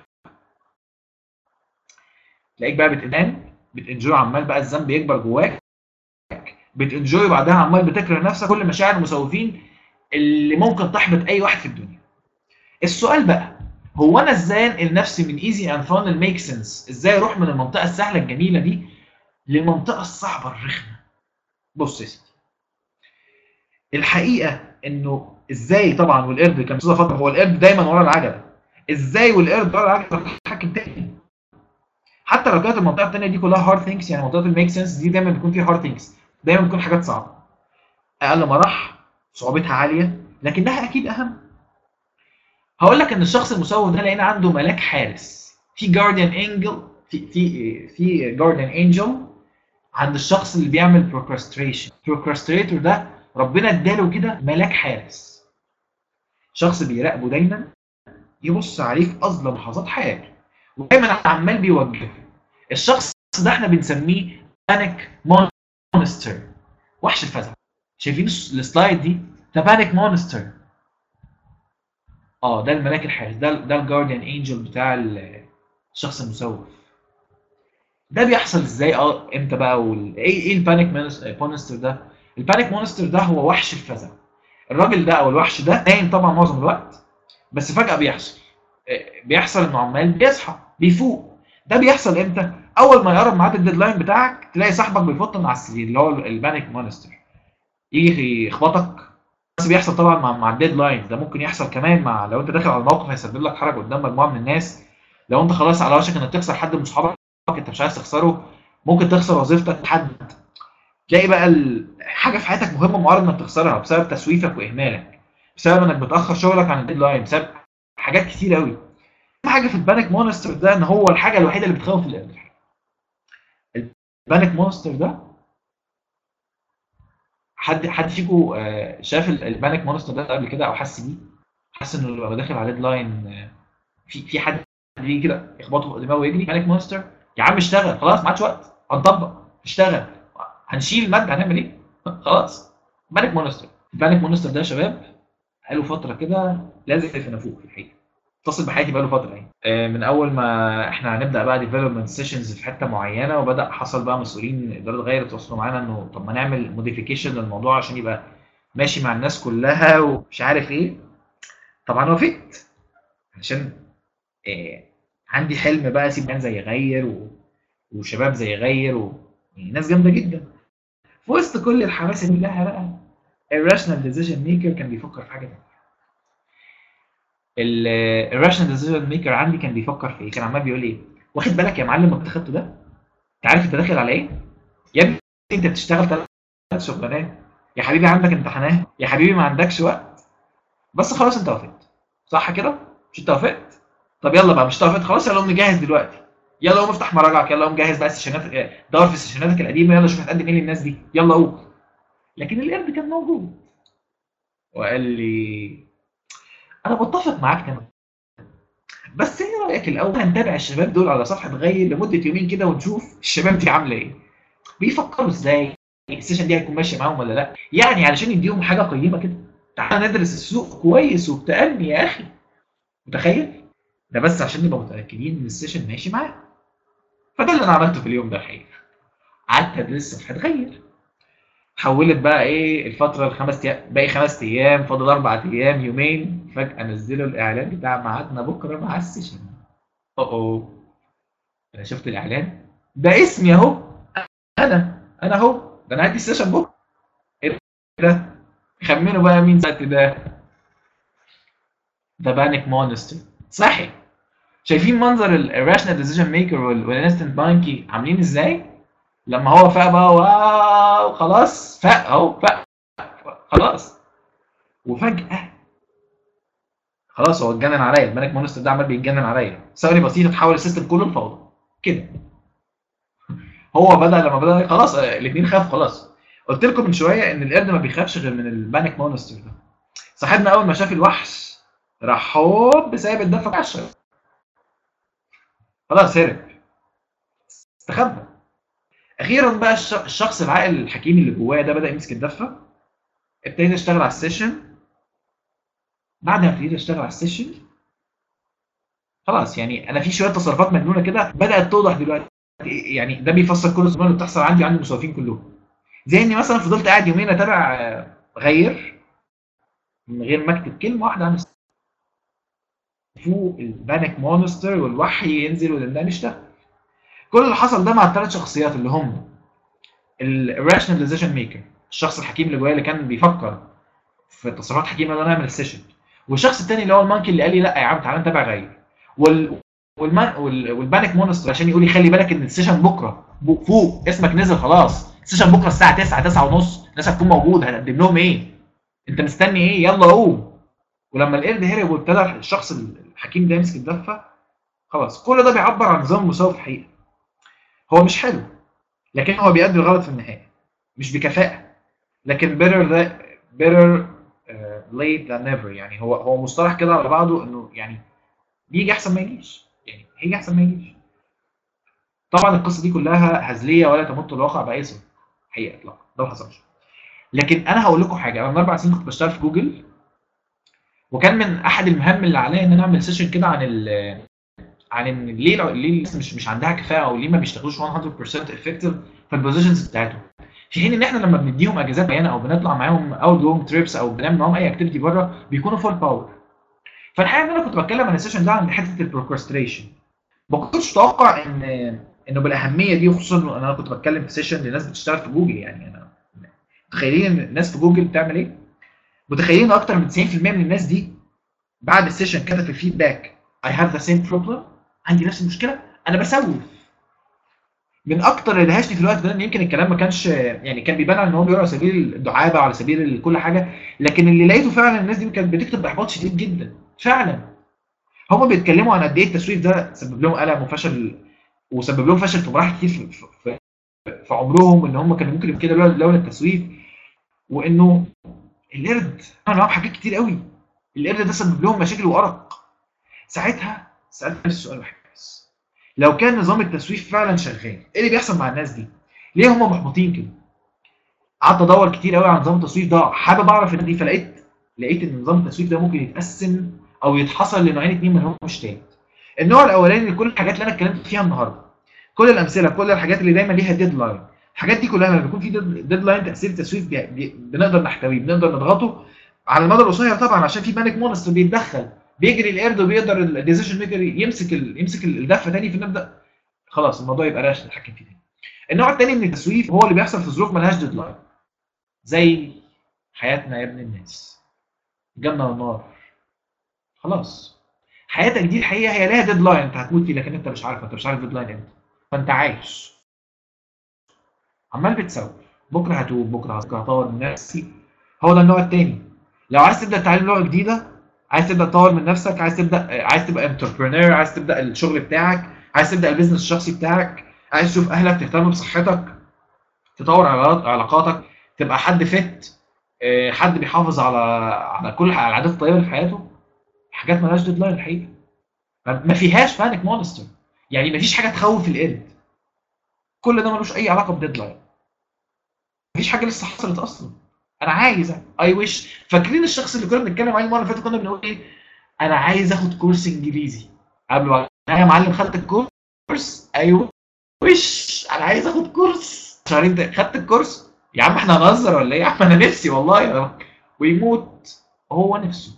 تلاقيك بقى بتنام بتنجوي عمال بقى الذنب يكبر جواك بتنجوي بعدها عمال بتكره نفسك كل مشاعر المسوفين اللي ممكن تحبط اي واحد في الدنيا السؤال بقى هو انا ازاي انقل نفسي من ايزي اند فان الميك سنس ازاي اروح من المنطقه السهله الجميله دي للمنطقه الصعبه الرخمه بص يا سيدي الحقيقه انه ازاي طبعا والقرد كان استاذ فتره هو القرد دايما ورا العجله ازاي والقرد ورا العجله بتتحكم تاني حتى لو كانت المنطقه الثانيه دي كلها هارد ثينكس يعني منطقه الميك سنس دي دايما بيكون فيها هارد ثينكس دايما بتكون حاجات صعبه اقل مراح صعوبتها عاليه لكنها اكيد اهم هقول لك ان الشخص المسوف ده لقينا عنده ملاك حارس في جارديان انجل في في في جارديان انجل عند الشخص اللي بيعمل بروكراستريشن بروكراستريتور ده ربنا اداله كده ملاك حارس شخص بيراقبه دايما يبص عليه في اظلم لحظات حياته ودايما عمال بيوجهه الشخص ده احنا بنسميه بانيك مونستر وحش الفزع شايفين السلايد دي ده بانيك مونستر اه ده الملاك الحارس ده ده الجارديان انجل بتاع ال- الشخص المسوف ده بيحصل ازاي اه امتى بقى وال... ايه ايه البانيك مونستر ده البانيك مونستر ده هو وحش الفزع الراجل ده او الوحش ده نايم طبعا معظم الوقت بس فجأة بيحصل آه، بيحصل انه عمال بيصحى بيفوق ده بيحصل امتى اول ما يقرب ميعاد الديدلاين بتاعك تلاقي صاحبك بيفط من على السرير اللي هو البانيك مونستر يجي يخبطك بس بيحصل طبعا مع مع الديدلاين ده ممكن يحصل كمان مع لو انت داخل على موقف هيسبب لك حرج قدام مجموعه من الناس لو انت خلاص على وشك انك تخسر حد من صحابك انت مش عايز تخسره ممكن تخسر وظيفتك حد تلاقي بقى ال... حاجه في حياتك مهمه معرض انك تخسرها بسبب تسويفك واهمالك بسبب انك بتاخر شغلك عن الديدلاين بسبب حاجات كتير قوي اهم حاجه في البانيك مونستر ده ان هو الحاجه الوحيده اللي بتخوف القرد البانيك مونستر ده حد حد فيكم آه، شاف ال- البانيك مونستر ده قبل كده او حس بيه حاسس انه لو داخل على ديدلاين آه، في في حد بيجي كده يخبطه في دماغه ويجري بانيك مونستر يا عم اشتغل خلاص ما عادش وقت هنطبق اشتغل هنشيل الماده هنعمل ايه خلاص بانيك مونستر البانيك مونستر ده يا شباب بقاله فتره كده لازق في نافوخ في الحقيقه اتصل بحياتي بقاله فتره يعني آه، من اول ما احنا هنبدا بقى ديفلوبمنت سيشنز في حته معينه وبدا حصل بقى مسؤولين اداره غير يتواصلوا معانا انه طب ما نعمل موديفيكيشن للموضوع عشان يبقى ماشي مع الناس كلها ومش عارف ايه طبعا وافقت عشان آه، عندي حلم بقى اسيب ناس زي غير و... وشباب زي غير و... يعني ناس جامده جدا في وسط كل الحماسه دي كلها بقى الراشنال ديسيجن ميكر كان بيفكر في حاجه تانيه الراشنال ديسيجن ميكر عندي كان بيفكر في ايه؟ كان عمال بيقول ايه؟ واخد بالك يا معلم انت خدته ده؟ انت عارف انت داخل على ايه؟ يا ابني انت بتشتغل ثلاث شغلانات يا حبيبي عندك امتحانات يا حبيبي ما عندكش وقت بس خلاص انت وافقت صح كده؟ مش انت وافقت؟ طب يلا بقى مش وافقت خلاص يلا قوم نجهز دلوقتي يلا قوم افتح مراجعك يلا قوم جهز بقى السيشنات دور في سيشناتك القديمه يلا شوف هتقدم ايه للناس دي يلا قوم لكن القرد كان موجود وقال لي انا بتفق معاك تماما بس ايه رايك الاول هنتابع الشباب دول على صفحه غير لمده يومين كده ونشوف الشباب دي عامله ايه بيفكروا ازاي السيشن دي هيكون ماشي معاهم ولا لا يعني علشان يديهم حاجه قيمه كده تعال ندرس السوق كويس وبتأني يا اخي متخيل ده بس عشان نبقى متاكدين ان السيشن ماشي معاه فده اللي انا عملته في اليوم ده الحقيقه قعدت ادرس صفحه غير حولت بقى ايه الفتره الخمس ايام باقي خمس ايام فاضل اربع ايام يومين فجاه نزلوا الاعلان بتاع ميعادنا بكره مع السيشن اوه اوه انا شفت الاعلان ده اسمي اهو انا انا اهو ده انا عندي السيشن بكره ايه ده خمنوا بقى مين ساعتها ده ده بانيك مونستر صحي شايفين منظر الراشنال ديسيجن ميكر والانستنت بانكي عاملين ازاي لما هو فاق بقى واو خلاص فاق اهو فاق خلاص وفجأة خلاص هو اتجنن عليا البانيك مونستر ده عمال بيتجنن عليا ثواني بسيطة تحول السيستم كله لفوضى كده هو بدأ لما بدأ خلاص الاثنين خافوا خلاص قلت لكم من شوية ان القرد ما بيخافش غير من البانيك مونستر ده صاحبنا اول ما شاف الوحش راح هوب سايب الدفة بتاع الشجرة خلاص هرب استخبى اخيرا بقى الشخص العاقل الحكيم اللي جوايا ده بدا يمسك الدفه ابتديت اشتغل على السيشن بعد ما ابتديت اشتغل على السيشن خلاص يعني انا في شويه تصرفات مجنونه كده بدات توضح دلوقتي يعني ده بيفسر كل الظلم اللي بتحصل عندي وعند المصابين كلهم زي اني مثلا فضلت قاعد يومين اتابع غير من غير ما اكتب كلمه واحده عن فوق البانيك مونستر والوحي ينزل ونبدا نشتغل كل اللي حصل ده مع الثلاث شخصيات اللي هم الراشنال ديسيجن ميكر الشخص الحكيم اللي جوايا اللي كان بيفكر في تصرفات حكيمه ان انا اعمل السيشن والشخص الثاني اللي هو المانكي اللي قال لي لا يا عم تعالى نتابع غير وال والمان وال... والبانيك مونستر عشان يقول لي خلي بالك ان السيشن بكره فوق اسمك نزل خلاص السيشن بكره الساعه 9 9 ونص الناس هتكون موجوده هنقدم لهم ايه انت مستني ايه يلا قوم ولما القرد هرب وابتدى الشخص الحكيم ده يمسك الدفه خلاص كل ده بيعبر عن نظام مساوي في الحقيقه هو مش حلو لكن هو بيأدي الغلط في النهايه مش بكفاءه لكن better that better uh, late than never يعني هو هو مصطلح كده على بعضه انه يعني بيجي احسن ما يجيش يعني هيجي احسن ما يجيش طبعا القصه دي كلها هزليه ولا تمت الواقع باي صله حقيقه اطلاقا ده ما حصلش لكن انا هقول لكم حاجه انا من اربع سنين كنت بشتغل في جوجل وكان من احد المهام اللي عليا ان انا اعمل سيشن كده عن ال عن ان ليه ليه الناس مش مش عندها كفاءه او ليه ما بيشتغلوش 100% افكتيف في البوزيشنز بتاعتهم في حين ان احنا لما بنديهم اجازات معينه او بنطلع معاهم اوت جوينج تريبس او بنعمل معاهم اي اكتيفيتي بره بيكونوا فول باور فالحقيقه ان انا كنت بتكلم عن السيشن ده عن حته البروكراستريشن ما كنتش متوقع ان انه بالاهميه دي وخصوصا ان انا كنت بتكلم في سيشن لناس بتشتغل في جوجل يعني انا متخيلين ان الناس في جوجل بتعمل ايه؟ متخيلين ان اكتر من 90% من الناس دي بعد السيشن كتب في الفيدباك I have the same problem عندي نفس المشكله انا بسوف من اكتر اللي دهشني في الوقت ده ان يمكن الكلام ما كانش يعني كان بيبان ان هو بيقول على سبيل الدعابه وعلى سبيل كل حاجه لكن اللي لقيته فعلا الناس دي كانت بتكتب باحباط شديد جدا فعلا هم بيتكلموا عن قد ايه التسويف ده سبب لهم الم وفشل وسبب لهم فشل في مراحل كتير في, في, في عمرهم ان هم كانوا ممكن يبقوا كده لولا لولا التسويف وانه القرد عمل معاهم حاجات كتير قوي القرد ده سبب لهم مشاكل وارق ساعتها سالت نفسي سؤال واحد بس لو كان نظام التسويف فعلا شغال ايه اللي بيحصل مع الناس دي ليه هم محبطين كده قعدت ادور كتير قوي عن نظام التسويف ده حابب اعرف الناس دي فلقيت لقيت ان نظام التسويف ده ممكن يتقسم او يتحصل لنوعين اتنين ما همش تاني النوع الاولاني لكل الحاجات اللي انا اتكلمت فيها النهارده كل الامثله كل الحاجات اللي دايما ليها ديدلاين الحاجات دي كلها لما بيكون في ديدلاين تاثير التسويف بي... بي... بنقدر نحتويه بنقدر نضغطه على المدى القصير طبعا عشان في بانيك مونستر بيتدخل بيجري القرد وبيقدر الديسيشن ميكر يمسك ال... يمسك الدفه تاني فنبدا خلاص الموضوع يبقى راش نتحكم فيه تاني النوع الثاني من التسويف هو اللي بيحصل في ظروف ملهاش ديدلاين زي حياتنا يا ابن الناس جنه ونار خلاص حياتك دي الحقيقه هي لها ديدلاين انت هتموت فيه لكن انت مش عارف انت مش عارف ديدلاين امتى فانت عايش عمال بتسوي بكره هتوب بكره هطور من نفسي هو ده النوع الثاني لو عايز تبدا تتعلم لغه جديده عايز تبدا تطور من نفسك عايز تبدا عايز تبقى انتربرينور عايز تبدا الشغل بتاعك عايز تبدا البيزنس الشخصي بتاعك عايز تشوف اهلك تهتم بصحتك تطور علاقاتك تبقى حد فت حد بيحافظ على على كل العادات الطيبه اللي في حياته حاجات مالهاش ديدلاين الحقيقه ما فيهاش بانيك مونستر يعني ما فيش حاجه تخوف القرد كل ده ملوش اي علاقه بديدلاين مفيش حاجه لسه حصلت اصلا انا عايز اي ويش فاكرين الشخص اللي كنا بنتكلم عليه المره اللي فاتت كنا بنقول ايه انا عايز اخد كورس انجليزي قبل ما يا معلم خدت الكورس ايوه وش انا عايز اخد كورس شهرين خدت الكورس يا عم احنا هنهزر ولا ايه يا عم انا نفسي والله ويموت هو نفسه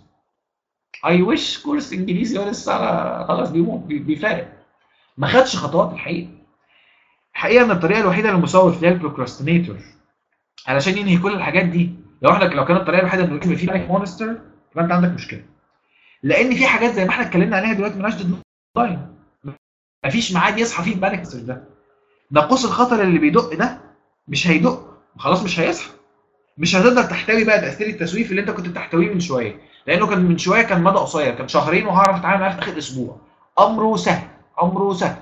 اي ويش كورس انجليزي هو لسه خلاص بيموت بيفارق ما خدش خطوات الحقيقه الحقيقه ان الطريقه الوحيده للمسوف اللي هي البروكراستينيتور علشان ينهي كل الحاجات دي لو احنا لو كانت الطريقه الوحيده ان يبقى في بانيك مونستر يبقى انت عندك مشكله لان في حاجات زي ما احنا اتكلمنا عليها دلوقتي مالهاش ديدلاين مفيش ميعاد يصحى فيه البانيك مونستر ده ناقوس الخطر اللي بيدق ده مش هيدق خلاص مش هيصحى مش هتقدر تحتوي بقى تاثير التسويف اللي انت كنت بتحتويه من شويه لانه كان من شويه كان مدى قصير كان شهرين وهعرف اتعامل معاه في اخر اسبوع امره سهل امره سهل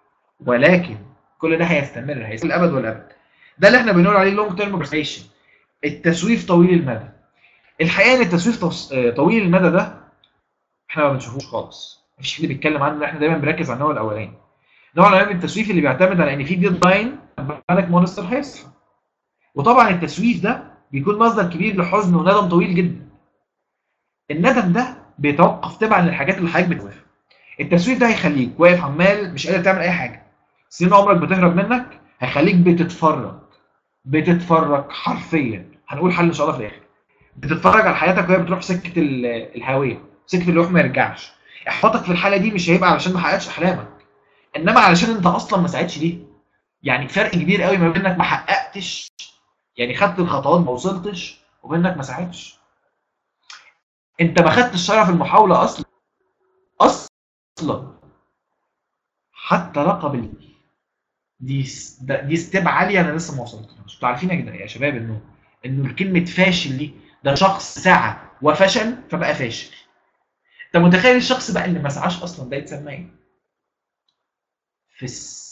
ولكن كل ده هيستمر هيستمر الابد والابد ده اللي احنا بنقول عليه لونج تيرم برسيشن التسويف طويل المدى الحقيقه ان التسويف طويل المدى ده احنا ما بنشوفوش خالص مفيش حد بيتكلم عنه احنا دايما بنركز على النوع الاولاني النوع الاولاني من التسويف اللي بيعتمد على ان في ديدلاين بالك مونستر هيصحى وطبعا التسويف ده بيكون مصدر كبير لحزن وندم طويل جدا الندم ده بيتوقف تبعا للحاجات اللي حضرتك بتوقفها التسويف ده هيخليك واقف عمال مش قادر تعمل اي حاجه سنين عمرك بتهرب منك هيخليك بتتفرج بتتفرج حرفيا هنقول حل ان شاء الله في الاخر بتتفرج على حياتك وهي بتروح سكه الهاويه سكه الروح ما يرجعش احباطك في الحاله دي مش هيبقى علشان ما حققتش احلامك انما علشان انت اصلا ما ساعدتش ليه يعني فرق كبير قوي ما بين انك ما حققتش يعني خدت الخطوات ما وصلتش وبين انك ما ساعدتش انت ما خدتش شرف المحاوله اصلا اصلا حتى رقب دي دي ستيب عاليه انا لسه ما وصلتلهاش انتوا عارفين يا جدعان يا شباب انه انه الكلمه فاشل دي ده شخص سعى وفشل فبقى فاشل انت متخيل الشخص بقى اللي ما سعاش اصلا ده يتسمى ايه؟ فس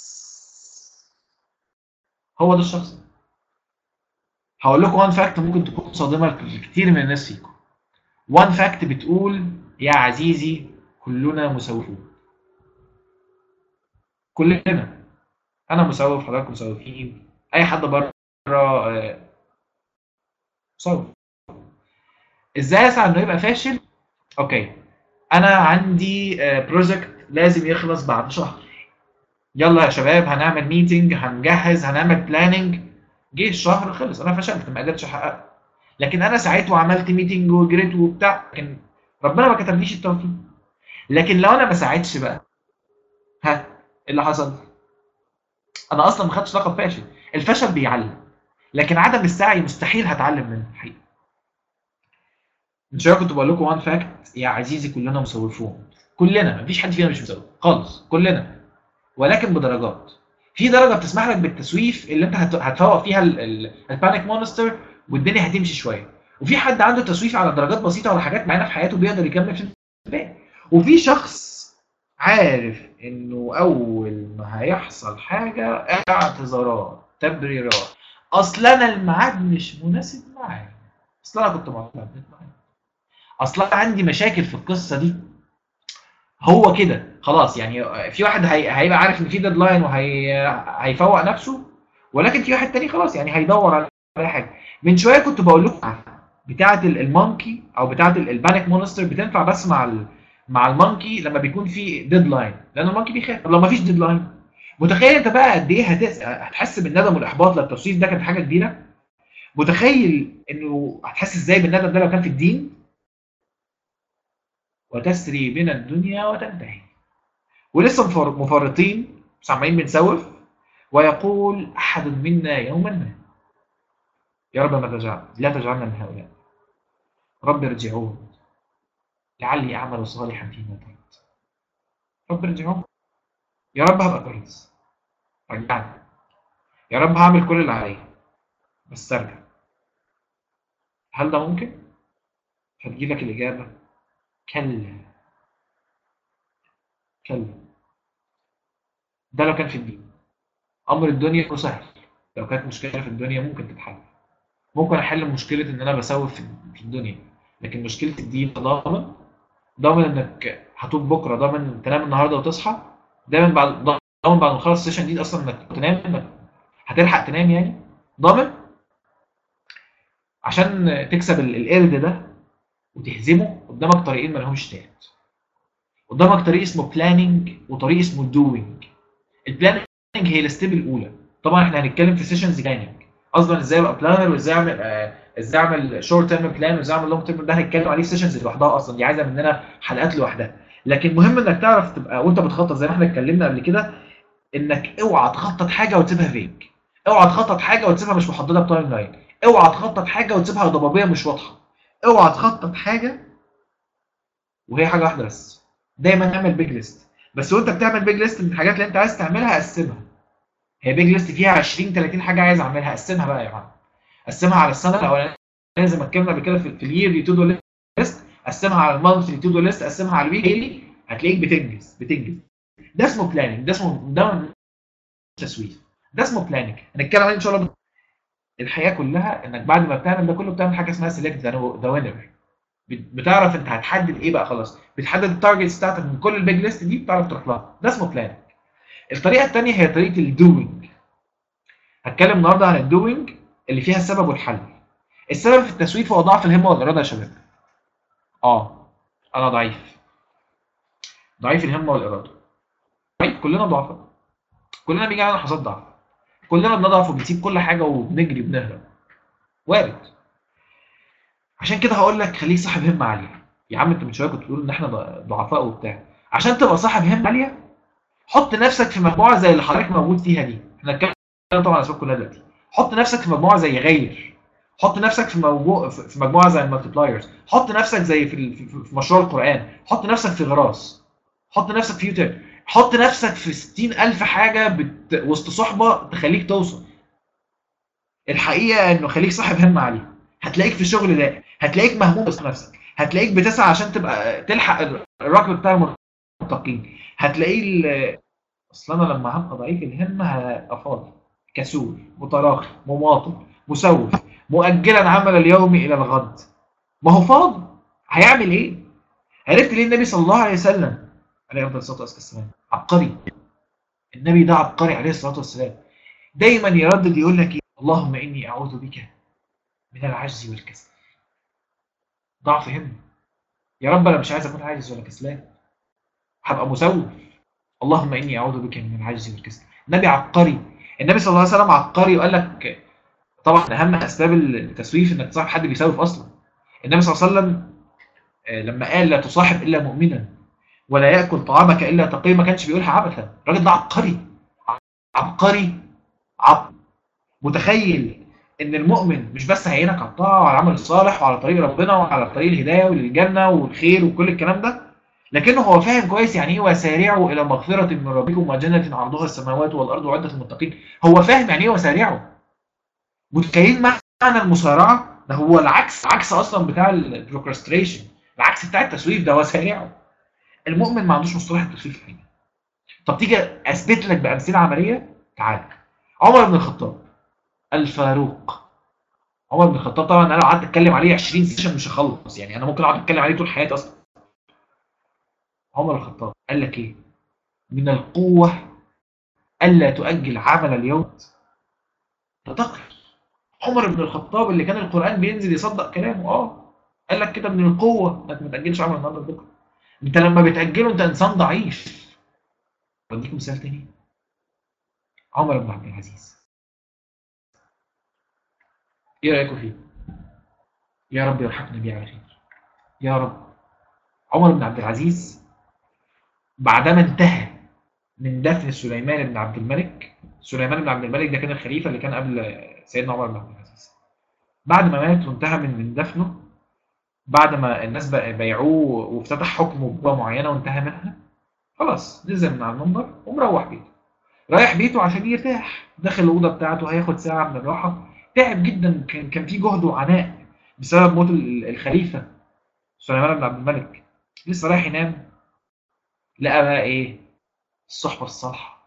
هو ده الشخص هقول لكم وان فاكت ممكن تكون صادمه لكتير من الناس فيكم وان فاكت بتقول يا عزيزي كلنا مسوفون كلنا انا مسوف حضراتكم مسوفين اي حد بره مسوف ازاي اسعى انه يبقى فاشل اوكي انا عندي بروجكت لازم يخلص بعد شهر يلا يا شباب هنعمل ميتنج هنجهز هنعمل بلاننج جه الشهر خلص انا فشلت ما قدرتش احققه لكن انا ساعت وعملت ميتنج وجريت وبتاع لكن ربنا ما كتبليش التوفيق لكن لو انا ما ساعدتش بقى ها ايه اللي حصل؟ انا اصلا ما خدتش لقب فاشل الفشل بيعلم لكن عدم السعي مستحيل هتعلم منه الحقيقه من شويه كنت بقول لكم وان فاكت يا عزيزي كلنا مسوفون كلنا مفيش حد فينا مش مسوف خالص كلنا ولكن بدرجات في درجه بتسمح لك بالتسويف اللي انت هتفوق فيها البانيك مونستر والدنيا هتمشي شويه وفي حد عنده تسويف على درجات بسيطه على حاجات معينه في حياته بيقدر يكمل في الباقي وفي شخص عارف انه اول ما هيحصل حاجه اعتذارات تبريرات اصل انا الميعاد مش مناسب معايا اصل انا كنت معتمد معايا اصل انا عندي مشاكل في القصه دي هو كده خلاص يعني في واحد هي... هيبقى عارف ان في ديدلاين وهي هيفوق نفسه ولكن في واحد تاني خلاص يعني هيدور على اي حاجه من شويه كنت بقول لكم بتاعه المونكي او بتاعه البانيك مونستر بتنفع بس مع ال... مع المونكي لما بيكون في ديدلاين لان المونكي بيخاف طب لو ما فيش ديدلاين متخيل انت بقى قد ايه هتس... هتحس بالندم والاحباط لو التصوير ده كانت حاجه كبيره متخيل انه هتحس ازاي بالندم ده لو كان في الدين وتسري بنا الدنيا وتنتهي ولسه مفر- مفرطين بس عمالين بنسوف ويقول احد منا يوما ما يا رب ما تجعل لا تجعلنا من هؤلاء رب ارجعون لعلي اعمل صالحا فيما تركت رب ارجعون يا رب هبقى كويس رجعني يا رب هعمل كل اللي عليا بس ارجع هل ده ممكن؟ فتجيلك الإجابة كلا كلا ده لو كان في الدين أمر الدنيا هو سهل لو كانت مشكلة في الدنيا ممكن تتحل ممكن أحل مشكلة إن أنا بسوف في في الدنيا لكن مشكلة الدين ضامن ضامن إنك هتوب بكرة ضامن تنام النهاردة وتصحى دايما بعد ضامن بعد ما تخلص السيشن دي أصلا إنك تنام إنك هتلحق تنام يعني ضامن عشان تكسب ال- القرد ده وتهزمه قدامك طريقين ما لهمش تالت قدامك طريق اسمه بلاننج وطريق اسمه دوينج البلاننج هي الستيب الاولى طبعا احنا هنتكلم في سيشنز بلاننج اصلا ازاي ابقى بلانر وازاي اعمل آه، ازاي اعمل شورت تيرم بلان وازاي اعمل لونج تيرم ده هنتكلم عليه سيشنز لوحدها اصلا دي عايزه مننا حلقات لوحدها لكن مهم انك تعرف تبقى وانت بتخطط زي ما احنا اتكلمنا قبل كده انك اوعى تخطط حاجه وتسيبها فيك اوعى تخطط حاجه وتسيبها مش محدده بتايم لاين اوعى تخطط حاجه وتسيبها ضبابيه مش واضحه اوعى تخطط حاجه وهي حاجه واحده بس دايما اعمل بيج ليست بس وانت بتعمل بيج ليست من الحاجات اللي انت عايز تعملها قسمها هي بيج ليست فيها 20 30 حاجه عايز اعملها قسمها بقى يا جماعه قسمها على السنه الاولانيه زي ما اتكلمنا قبل كده في في الير تو دو ليست قسمها على المانثلي تو دو ليست قسمها على الويكلي هتلاقيك بتنجز بتنجز ده اسمه بلاننج ده اسمه ده تسويف ده اسمه بلاننج هنتكلم عليه ان شاء الله الحياه كلها انك بعد ما بتعمل ده كله بتعمل حاجه اسمها سيلكت ذا وينر بتعرف انت هتحدد ايه بقى خلاص بتحدد التارجتس بتاعتك من كل البيج ليست دي بتعرف تروح لها ده اسمه بلاننج الطريقه الثانيه هي طريقه الدوينج هتكلم النهارده عن الدوينج اللي فيها السبب والحل السبب في التسويف هو ضعف الهمه والاراده يا شباب اه انا ضعيف ضعيف الهمه والاراده طيب كلنا ضعفاء كلنا بيجي علينا لحظات ضعف كلنا بنضعف وبنسيب كل حاجه وبنجري وبنهرب وارد عشان كده هقول لك خليك صاحب همه عاليه يا عم انت من شويه كنت بتقول ان احنا ضعفاء وبتاع عشان تبقى صاحب همه عاليه حط نفسك في مجموعه زي اللي حضرتك موجود فيها دي احنا هنتكلم طبعا عن اسباب كلها دلوقتي حط نفسك في مجموعه زي غير حط نفسك في موضوع في مجموعه زي المالتيبلايرز حط نفسك زي في ال- في في مشروع القران حط نفسك في غراس حط نفسك في يوتيوب حط نفسك في 60000 حاجه بت... وسط صحبه تخليك توصل الحقيقه انه خليك صاحب همه عاليه هتلاقيك في شغل ده هتلاقيك مهموم بنفسك هتلاقيك بتسعى عشان تبقى تلحق الركب بتاع المتقين هتلاقيه ال- اصل انا لما هبقى ضعيف الهمه هبقى فاضي كسول متراخي مماطل مسوف مؤجلا عمل اليوم الى الغد ما هو فاضي هيعمل ايه؟ عرفت ليه النبي صلى الله عليه وسلم عليه افضل الصلاه والسلام عبقري النبي ده عبقري عليه الصلاه والسلام دايما يردد يقول لك إيه؟ اللهم اني اعوذ بك من العجز والكسل ضعف همه يا رب انا مش عايز اكون عاجز ولا كسلان هبقى مسوف اللهم اني اعوذ بك من العجز والكسل النبي عبقري النبي صلى الله عليه وسلم عبقري وقال لك طبعا اهم اسباب التسويف انك تصاحب حد بيسوف اصلا النبي صلى الله عليه وسلم آه، لما قال لا تصاحب الا مؤمنا ولا ياكل طعامك الا تقي ما كانش بيقولها عبثا الراجل ده عبقري عبقري عب متخيل ان المؤمن مش بس هيعينك على الطاعه وعلى العمل الصالح وعلى طريق ربنا وعلى طريق الهدايه وللجنه والخير وكل الكلام ده لكنه هو فاهم كويس يعني ايه وسارعوا الى مغفره من ربكم وجنه عرضها السماوات والارض وعده المتقين هو فاهم يعني ايه وسارعوا متخيلين معنى المسارعه ده هو العكس عكس اصلا بتاع البروكراستريشن العكس بتاع التسويف ده وسارعوا المؤمن ما عندوش مصطلح التسويف في حاجه طب تيجي اثبت لك بامثله عمليه تعال عمر بن الخطاب الفاروق عمر بن الخطاب طبعا انا لو قعدت اتكلم عليه 20 سيشن مش هخلص يعني انا ممكن اقعد اتكلم عليه طول حياتي اصلا عمر الخطاب قال لك ايه من القوه الا تؤجل عمل اليوم فتقل عمر بن الخطاب اللي كان القران بينزل يصدق كلامه اه قال لك كده من القوه انك ما تاجلش عمل النهارده بكره انت لما بتاجله انت انسان ضعيف بديكم مثال تاني عمر بن عبد العزيز ايه رايكم فيه يا رب يرحمنا بيه على خير يا رب عمر بن عبد العزيز بعدما انتهى من دفن سليمان بن عبد الملك سليمان بن عبد الملك ده كان الخليفه اللي كان قبل سيدنا عمر بن عبد العزيز بعد ما مات وانتهى من من دفنه بعد ما الناس بيعوه وافتتح حكمه بقوه معينه وانتهى منها خلاص نزل من على المنبر ومروح بيته رايح بيته عشان يرتاح داخل الاوضه بتاعته هياخد ساعه من الراحه تعب جدا كان كان في جهد وعناء بسبب موت الخليفه سليمان بن عبد الملك لسه رايح ينام لقى بقى ايه الصحبه الصالحه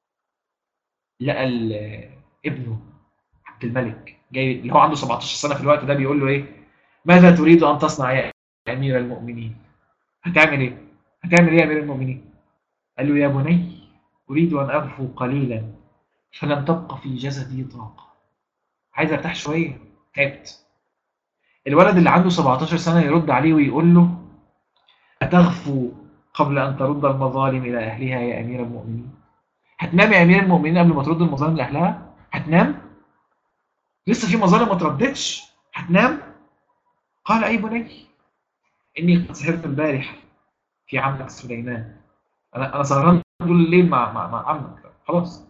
لقى ابنه عبد الملك جاي اللي هو عنده 17 سنه في الوقت ده بيقول له ايه ماذا تريد ان تصنع يا امير المؤمنين هتعمل ايه هتعمل ايه يا امير المؤمنين قال له يا بني اريد ان اغفو قليلا فلم تبق في جسدي طاقه عايز ارتاح شويه تعبت الولد اللي عنده 17 سنه يرد عليه ويقول له اتغفو قبل ان ترد المظالم الى اهلها يا امير المؤمنين هتنام يا امير المؤمنين قبل ما ترد المظالم لاهلها هتنام لسه في مظالم ما تردتش هتنام قال اي بني اني قد سهرت البارحه في عمك سليمان انا انا سهران طول الليل مع مع, مع عمك خلاص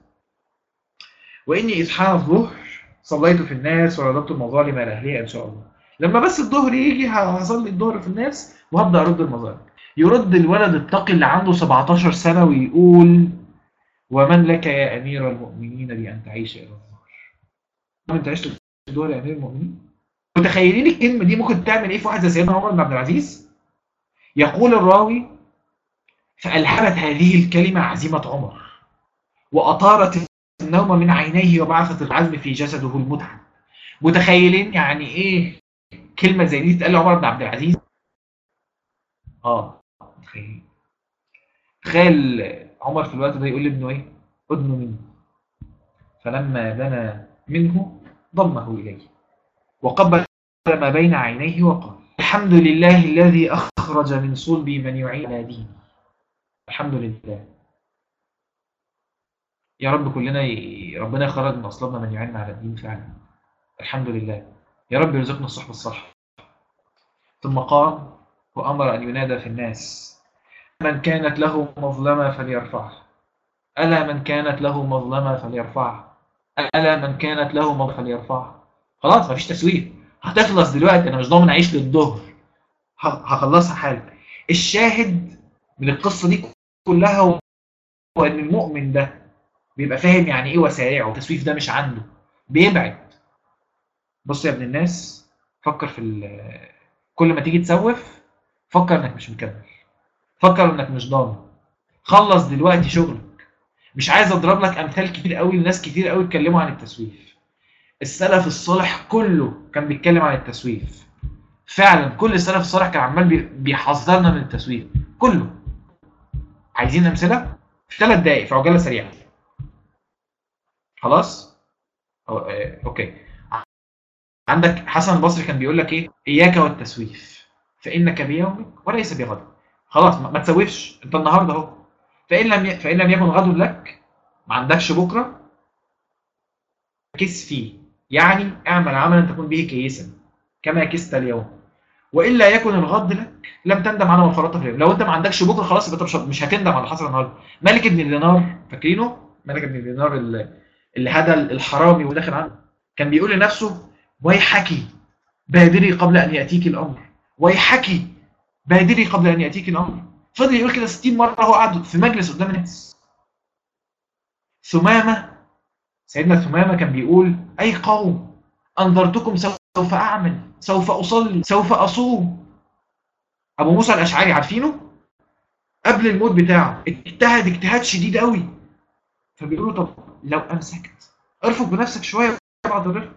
واني اذ حان الظهر صليت في الناس ورددت المظالم الى اهلها ان شاء الله لما بس الظهر يجي هصلي الظهر في الناس وهبدا ارد المظالم يرد الولد التقي اللي عنده 17 سنه ويقول ومن لك يا امير المؤمنين بان تعيش الى الظهر انت عشت الظهر يا امير المؤمنين متخيلين الكلمه دي ممكن تعمل ايه في واحد زي سيدنا عمر بن عبد العزيز يقول الراوي فالهمت هذه الكلمه عزيمه عمر واطارت النوم من عينيه وبعثت العزم في جسده المتعب متخيلين يعني ايه كلمه زي دي تتقال لعمر بن عبد العزيز اه متخيلين تخيل عمر في الوقت ده يقول لابنه ايه ادن مني فلما دنا منه ضمه اليه وقبل ما بين عينيه وقال الحمد لله الذي اخرج من صلبي من يعين على ديني الحمد لله يا رب كلنا ي... ربنا يخرج من اصلابنا من يعيننا على الدين فعلا الحمد لله يا رب يرزقنا الصحبه الصالحه ثم قام وامر ان ينادى في الناس من كانت له مظلمه فليرفعها الا من كانت له مظلمه فليرفعها الا من كانت له مظلمه فليرفعها خلاص مفيش تسويف هتخلص دلوقتي انا مش ضامن اعيش للظهر هخلصها حالا الشاهد من القصه دي كلها هو ان المؤمن ده بيبقى فاهم يعني ايه وسارعه التسويف ده مش عنده بيبعد بص يا ابن الناس فكر في كل ما تيجي تسوف فكر انك مش مكمل فكر انك مش ضامن خلص دلوقتي شغلك مش عايز اضرب لك امثال كتير قوي لناس كتير قوي اتكلموا عن التسويف السلف الصالح كله كان بيتكلم عن التسويف فعلا كل السلف الصالح كان عمال بيحذرنا من التسويف كله عايزين امثله في ثلاث دقائق في عجاله سريعه خلاص أو... آه... اوكي عندك حسن البصري كان بيقول لك ايه اياك والتسويف فانك بيومك وليس بغدك خلاص ما تسوفش انت النهارده اهو فان لم ي... فان لم يكن غد لك ما عندكش بكره كس فيه يعني اعمل عملا تكون به كيسا كما كست اليوم والا يكن الغد لك لم تندم على ما فرطت في اليوم لو انت ما عندكش بكره خلاص يبقى انت مش هتندم على اللي حصل النهارده مالك بن دينار فاكرينه مالك بن دينار اللي, اللي هدى الحرامي وداخل عنه كان بيقول لنفسه ويحك بادري قبل ان ياتيك الامر ويحك بادري قبل ان ياتيك الامر فضل يقول كده 60 مره هو قاعد في مجلس قدام الناس ثمامه سيدنا ثمامه كان بيقول اي قوم انذرتكم سوف اعمل سوف اصلي سوف اصوم ابو موسى الاشعري عارفينه قبل الموت بتاعه اجتهد اجتهاد شديد قوي فبيقولوا طب لو امسكت ارفق بنفسك شويه يصعد الرفق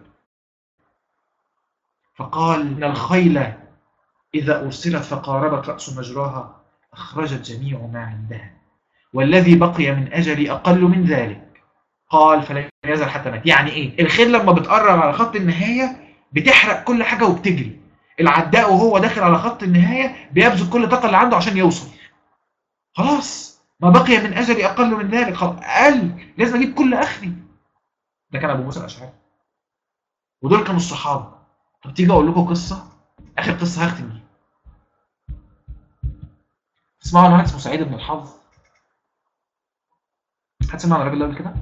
فقال إن الخيل إذا أرسلت فقاربت رأس مجراها أخرجت جميع ما عندها والذي بقي من أجلي أقل من ذلك قال فلم يزل حتى مات يعني إيه الخيل لما بتقرب على خط النهاية بتحرق كل حاجة وبتجري العداء وهو داخل على خط النهاية بيبذل كل الطاقة اللي عنده عشان يوصل خلاص ما بقي من أجلي أقل من ذلك خلاص أقل لازم أجيب كل آخري ده كان أبو موسى الأشعري ودول كانوا الصحابة طب تيجي أقول لكم قصة آخر قصة هختم بيها تسمعوا عن واحد اسمه سعيد بن الحظ حد سمع عن الراجل ده قبل كده؟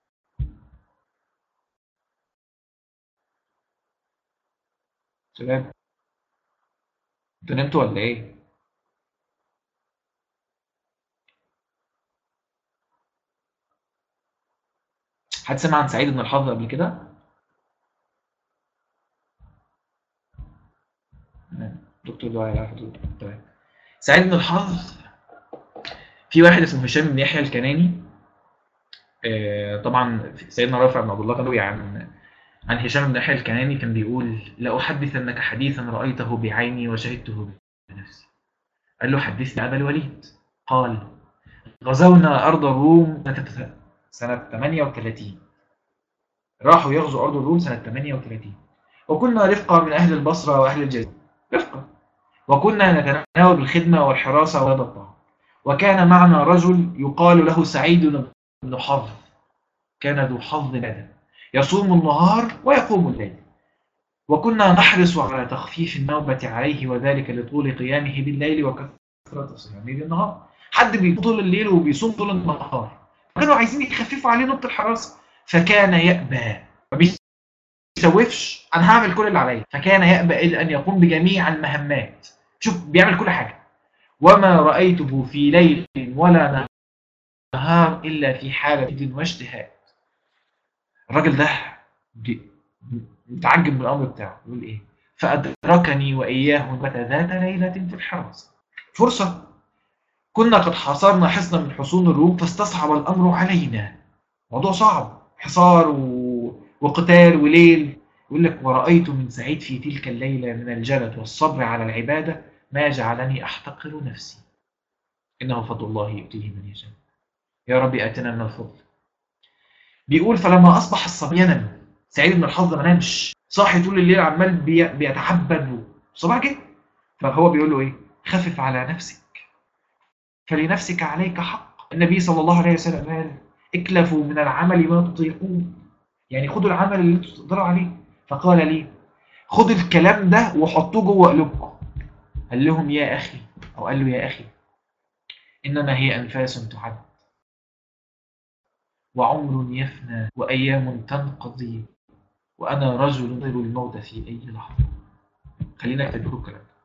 شباب انتوا نمتوا ولا ايه؟ حد سمع عن سعيد بن الحظ قبل كده؟ تمام. دكتور دعاء يعرف تمام سعيد بن الحظ في واحد اسمه هشام بن يحيى الكناني آه، طبعا سيدنا رافع بن عبد الله كان روي عن عن هشام بن يحيى الكناني كان بيقول لأحدثنك حديثا رأيته بعيني وشهدته بنفسي قال له حدثني أبا الوليد قال غزونا أرض الروم سنة سنة 38 راحوا يغزوا أرض الروم سنة 38 وكنا رفقا من أهل البصرة وأهل الجزيرة رفقا وكنا نتناول بالخدمة والحراسة وهذا الطعام وكان معنا رجل يقال له سعيد بن حظ كان ذو حظ ندى يصوم النهار ويقوم الليل وكنا نحرص على تخفيف النوبة عليه وذلك لطول قيامه بالليل وكثرة صيامه بالنهار حد بيصوم طول الليل وبيصوم طول النهار كانوا عايزين يخففوا عليه نقطة الحراسة فكان يأبى ما بيسوفش أنا هعمل كل اللي عليا فكان يأبى إلا أن يقوم بجميع المهمات شوف بيعمل كل حاجة وما رأيته في ليل ولا نهار إلا في حالة جد واجتهاد الراجل ده بي- متعجب من الأمر بتاعه يقول إيه فأدركني وإياه متى ذات ليلة في الحراسة فرصة كنا قد حاصرنا حصنا من حصون الروم فاستصعب الأمر علينا موضوع صعب حصار و... وقتال وليل يقول لك ورأيت من سعيد في تلك الليلة من الجلد والصبر على العبادة ما جعلني أحتقر نفسي إنه فضل الله يؤتيه من يشاء يا رب آتنا من الفضل بيقول فلما أصبح الصبي ينام سعيد بن الحظ ما نامش صاحي طول الليل عمال بي... بيتعبد صباح كده فهو بيقول له إيه خفف على نفسك فلنفسك عليك حق النبي صلى الله عليه وسلم قال اكلفوا من العمل ما تطيقون يعني خدوا العمل اللي انتوا تقدروا عليه فقال لي خدوا الكلام ده وحطوه جوه قلوبكم قال لهم يا أخي أو قال له يا أخي إنما هي أنفاس تعد وعمر يفنى وأيام تنقضي وأنا رجل ينظر الموت في أي لحظة خلينا أكتب لكم الكلام ده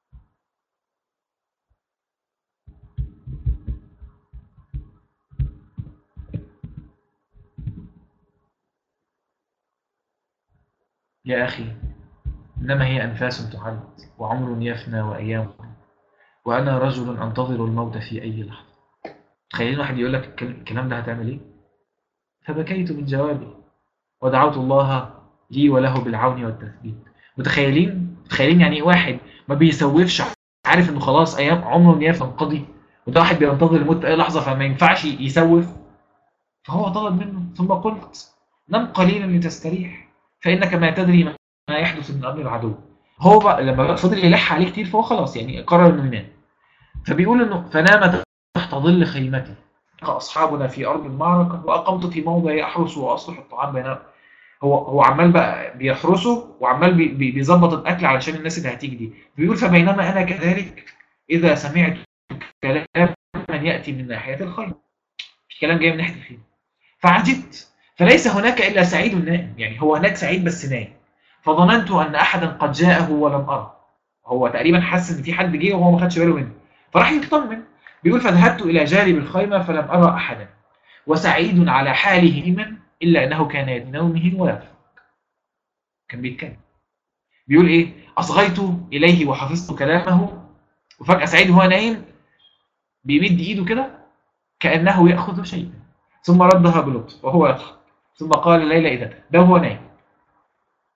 يا أخي إنما هي أنفاس تعد وعمر يفنى وأيام وأنا رجل أنتظر الموت في أي لحظة تخيلين واحد يقول لك الكلام ده هتعمل إيه فبكيت من جوابي ودعوت الله لي وله بالعون والتثبيت متخيلين متخيلين يعني واحد ما بيسوفش عارف انه خلاص ايام عمره يفنى تنقضي وده واحد بينتظر الموت في اي لحظه فما ينفعش يسوف فهو طلب منه ثم قلت نم قليلا لتستريح فانك ما تدري ما يحدث من امر العدو هو بقى لما فضل يلح عليه كتير فهو خلاص يعني قرر انه ينام فبيقول انه فنام تحت ظل خيمتي اصحابنا في ارض المعركه واقمت في موضع احرس واصلح الطعام بينهم هو هو عمال بقى بيحرسه وعمال بي بي بيظبط الاكل علشان الناس اللي هتيجي دي بيقول فبينما انا كذلك اذا سمعت كلام من ياتي من ناحيه الخيمه الكلام جاي من ناحيه الخيمه فعجبت فليس هناك الا سعيد نائم يعني هو هناك سعيد بس نايم فظننت ان احدا قد جاءه ولم اره هو تقريبا حس ان في حد جه وهو ما خدش باله منه فراح يطمن بيقول فذهبت الى جانب الخيمه فلم ارى احدا وسعيد على حاله ايمن الا انه كان ينومه ويضحك كان بيتكلم بيقول ايه اصغيت اليه وحفظت كلامه وفجاه سعيد وهو نايم بيمد ايده كده كانه ياخذ شيئا ثم ردها بلطف وهو يضحك ثم قال ليلى اذا ده هو نايم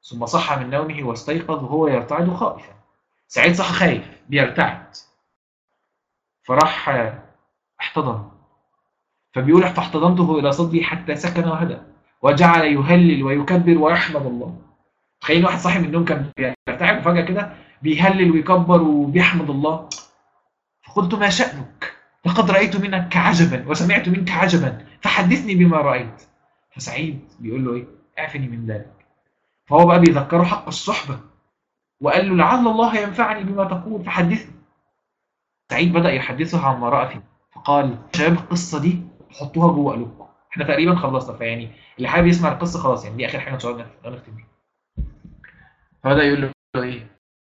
ثم صح من نومه واستيقظ وهو يرتعد خائفا سعيد صح خايف بيرتعد فراح احتضن فبيقول فاحتضنته إلى صدري حتى سكن وهدأ وجعل يهلل ويكبر ويحمد الله تخيل واحد صاحي من النوم كان بيرتعد وفجأة كده بيهلل ويكبر وبيحمد الله فقلت ما شأنك لقد رأيت منك عجبا وسمعت منك عجبا فحدثني بما رأيت فسعيد بيقول له ايه اعفني من ذلك فهو بقى بيذكره حق الصحبة وقال له لعل الله ينفعني بما تقول فحدثني سعيد بدأ يحدثه عما رأى فيه فقال شباب القصة دي حطوها جوه قلوبكم احنا تقريبا خلصنا فيعني اللي حابب يسمع القصة خلاص يعني دي آخر حاجة ان شاء الله نختم بيها فبدأ يقول له ايه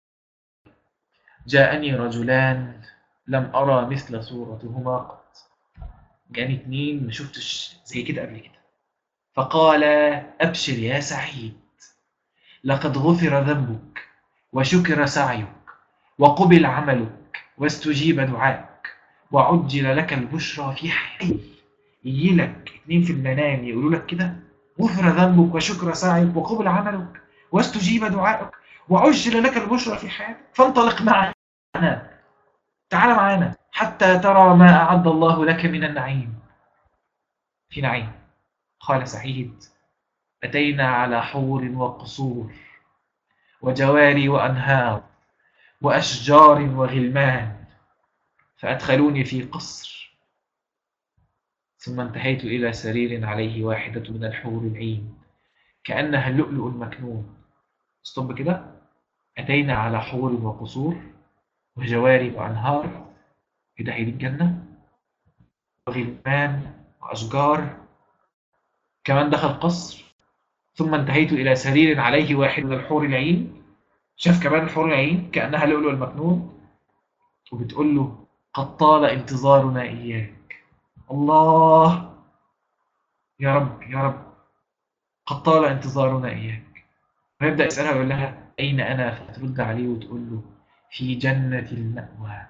جاءني رجلان لم أرى مثل صورتهما قط جاني اتنين ما شفتش زي كده قبل كده فقال أبشر يا سعيد لقد غفر ذنبك وشكر سعيك وقبل عملك واستجيب دعائك وعجل لك البشرى في حي يجي لك اتنين في المنام يقولوا لك كده غفر ذنبك وشكر سعيك وقبل عملك واستجيب دعائك وعجل لك البشرى في حياتك فانطلق معنا تعال معنا حتى ترى ما أعد الله لك من النعيم في نعيم قال سعيد أتينا على حور وقصور وجواري وأنهار وأشجار وغلمان فأدخلوني في قصر ثم انتهيت إلى سرير عليه واحدة من الحور العين كأنها اللؤلؤ المكنون استوب كده أتينا على حور وقصور وجواري وأنهار في دحيل الجنة وغلمان وأشجار كمان دخل قصر ثم انتهيت إلى سرير عليه واحد من الحور العين شاف كمان الحور العين كأنها لؤلؤ المكنون وبتقول له قد طال انتظارنا إياك الله يا رب يا رب قد طال انتظارنا إياك ويبدأ يسألها ويقول لها أين أنا فترد عليه وتقول له في جنة المأوى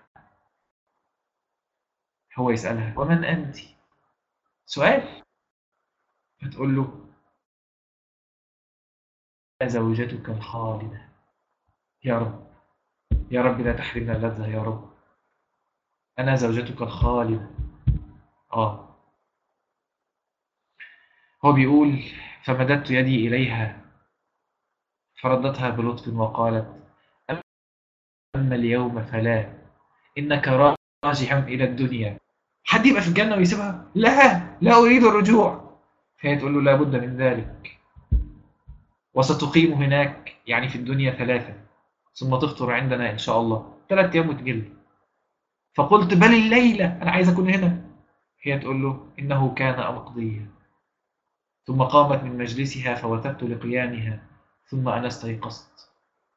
هو يسألها ومن أنت سؤال فتقول له زوجتك الخالدة يا رب يا رب لا تحرمنا اللذة يا رب أنا زوجتك الخالدة آه هو بيقول فمددت يدي إليها فردتها بلطف وقالت أما اليوم فلا إنك راجع إلى الدنيا حد يبقى في الجنة ويسيبها لا لا أريد الرجوع فهي تقول له لابد من ذلك وستقيم هناك يعني في الدنيا ثلاثة ثم تفطر عندنا إن شاء الله ثلاثة أيام وتجل فقلت بل الليلة أنا عايز أكون هنا هي تقول له إنه كان أمقضيا ثم قامت من مجلسها فوثبت لقيامها ثم أنا استيقظت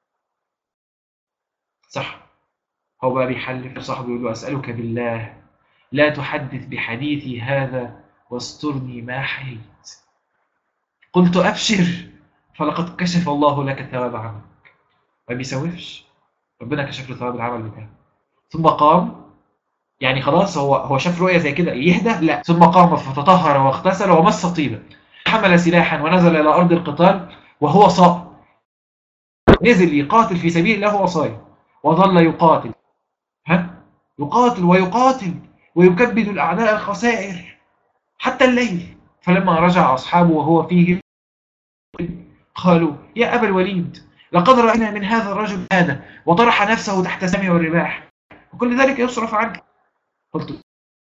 صح هو بقى بيحلف صاحبه يقول له أسألك بالله لا تحدث بحديثي هذا واسترني ما حييت قلت أبشر فلقد كشف الله لك ثواب عملك ما بيسوفش ربنا كشف له ثواب العمل بتاعه ثم قام يعني خلاص هو هو شاف رؤية زي كده يهدى لا ثم قام فتطهر واغتسل ومس طيبا حمل سلاحا ونزل إلى أرض القتال وهو صائم نزل يقاتل في سبيل الله وهو صائم وظل يقاتل ها يقاتل ويقاتل ويكبد الأعداء الخسائر حتى الليل فلما رجع أصحابه وهو فيه قالوا يا أبا الوليد لقد رأينا من هذا الرجل هذا وطرح نفسه تحت سمع الرباح وكل ذلك يصرف عنك قلت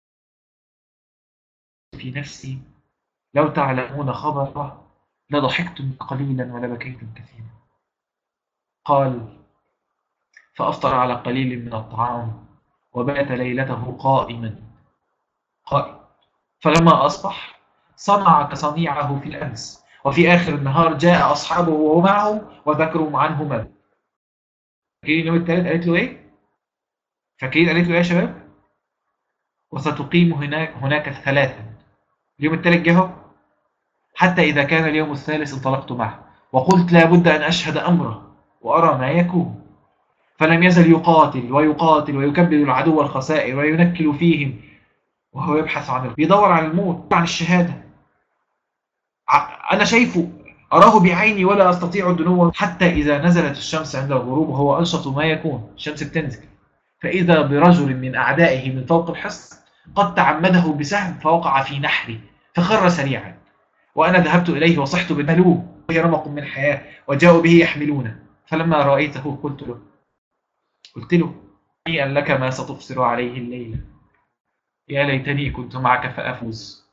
في نفسي لو تعلمون خبره لضحكتم قليلا ولبكيتم كثيرا قال فأفطر على قليل من الطعام وبات ليلته قائما قائم فلما أصبح صنع كصنيعه في الأمس وفي آخر النهار جاء أصحابه وهو معه وذكروا عنه ما فاكرين اليوم الثالث قالت له إيه؟ فاكرين قالت له إيه يا شباب؟ وستقيم هناك هناك ثلاثا اليوم الثالث جه حتى إذا كان اليوم الثالث انطلقت معه وقلت لا بد أن أشهد أمره وأرى ما يكون فلم يزل يقاتل ويقاتل ويكبد العدو الخسائر وينكل فيهم وهو يبحث عن بيدور عن الموت عن الشهادة أنا شايفه أراه بعيني ولا أستطيع الدنو حتى إذا نزلت الشمس عند الغروب وهو أنشط ما يكون الشمس بتنزل فإذا برجل من أعدائه من فوق الحصن قد تعمده بسهم فوقع في نحري فخر سريعا وأنا ذهبت إليه وصحت بالملوم وهي رمق من حياة وجاءوا به يحملونه فلما رأيته قلت له قلت له هنيئا لك ما ستبصر عليه الليلة يا ليتني كنت معك فأفوز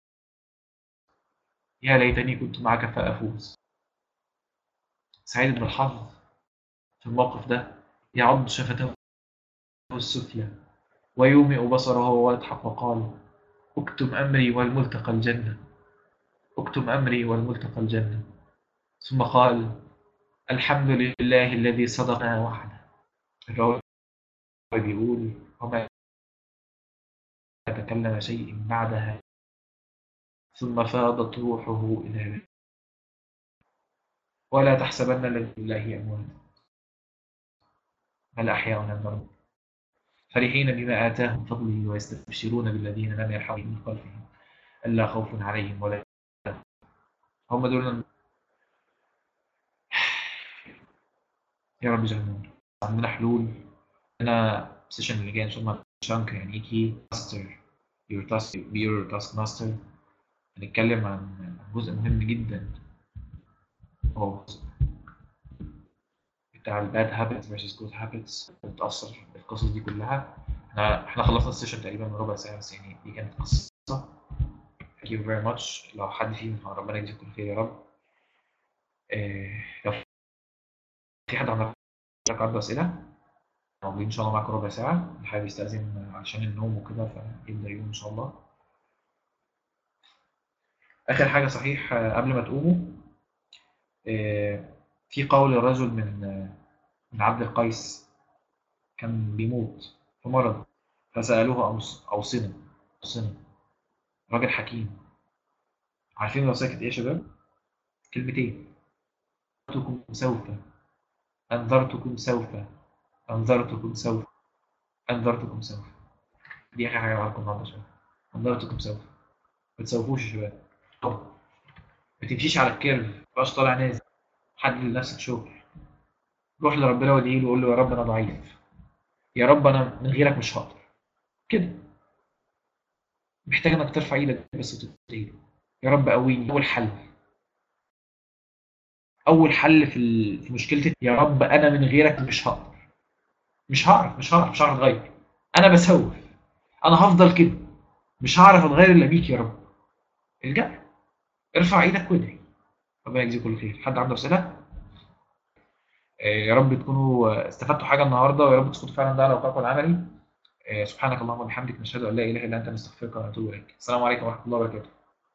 يا ليتني كنت معك فأفوز سعيد بن الحظ في الموقف ده يعض شفته السفلى ويومئ بصره ويضحك وقال اكتم أمري والملتقى الجنة اكتم أمري والملتقى الجنة ثم قال الحمد لله الذي صدقنا وحده الراوي بيقول وما تكلم شيء بعدها ثم فاضت روحه إلى ولا تحسبن الذي الله أموات بل أحياء عند فرحين بما آتاهم فضله ويستبشرون بالذين لم يلحقوا من خلفهم ألا خوف عليهم ولا هم دول يا رب يجعلنا عندنا حلول هنا السيشن اللي جاي ان شاء الله شانك يعني كي ماستر يور تاسك يور تاسك ماستر هنتكلم عن جزء مهم جدا هو بتاع الباد هابتس versus جود هابتس بتأثر القصص دي كلها احنا احنا خلصنا السيشن تقريبا من ربع ساعة بس يعني دي كانت قصة thank you very much لو حد فيهم ربنا يجزيكم خير يا رب إيه لو في حد عنده عنده أسئلة موجودين إن شاء الله معاكم ربع ساعة اللي حابب يستأذن عشان النوم وكده فيبدأ يوم إن شاء الله آخر حاجة صحيح قبل ما تقوموا في قول الرجل من من عبد القيس كان بيموت في مرض فسألوه أوصنا أوصنا راجل حكيم عارفين لو ساكت إيه يا شباب؟ كلمتين أنذرتكم سوف أنذرتكم سوف أنذرتكم سوف أنذرتكم سوف دي آخر حاجة معاكم النهاردة شباب أنذرتكم سوف ما تسوفوش يا شباب ما تمشيش على الكيرف مبقاش طالع نازل حدد لنفسك شغل روح لربنا وادعي له وقول له يا رب انا ضعيف يا رب انا من غيرك مش هقدر كده محتاج انك ترفع ايدك بس وتدعي له يا رب قويني اول حل اول حل في في مشكلتي يا رب انا من غيرك مش هقدر مش هعرف مش هعرف مش هعرف اتغير انا بسوف انا هفضل كده مش هعرف اتغير الا بيك يا رب الجأ ارفع ايدك وادعي ربنا يجزيكم كل خير حد عنده اسئله يا رب تكونوا استفدتوا حاجه النهارده ويا رب تفوتوا فعلا ده على واقعكم العملي سبحانك اللهم وبحمدك نشهد ان لا اله الا انت نستغفرك ونتوب اليك السلام عليكم ورحمه الله وبركاته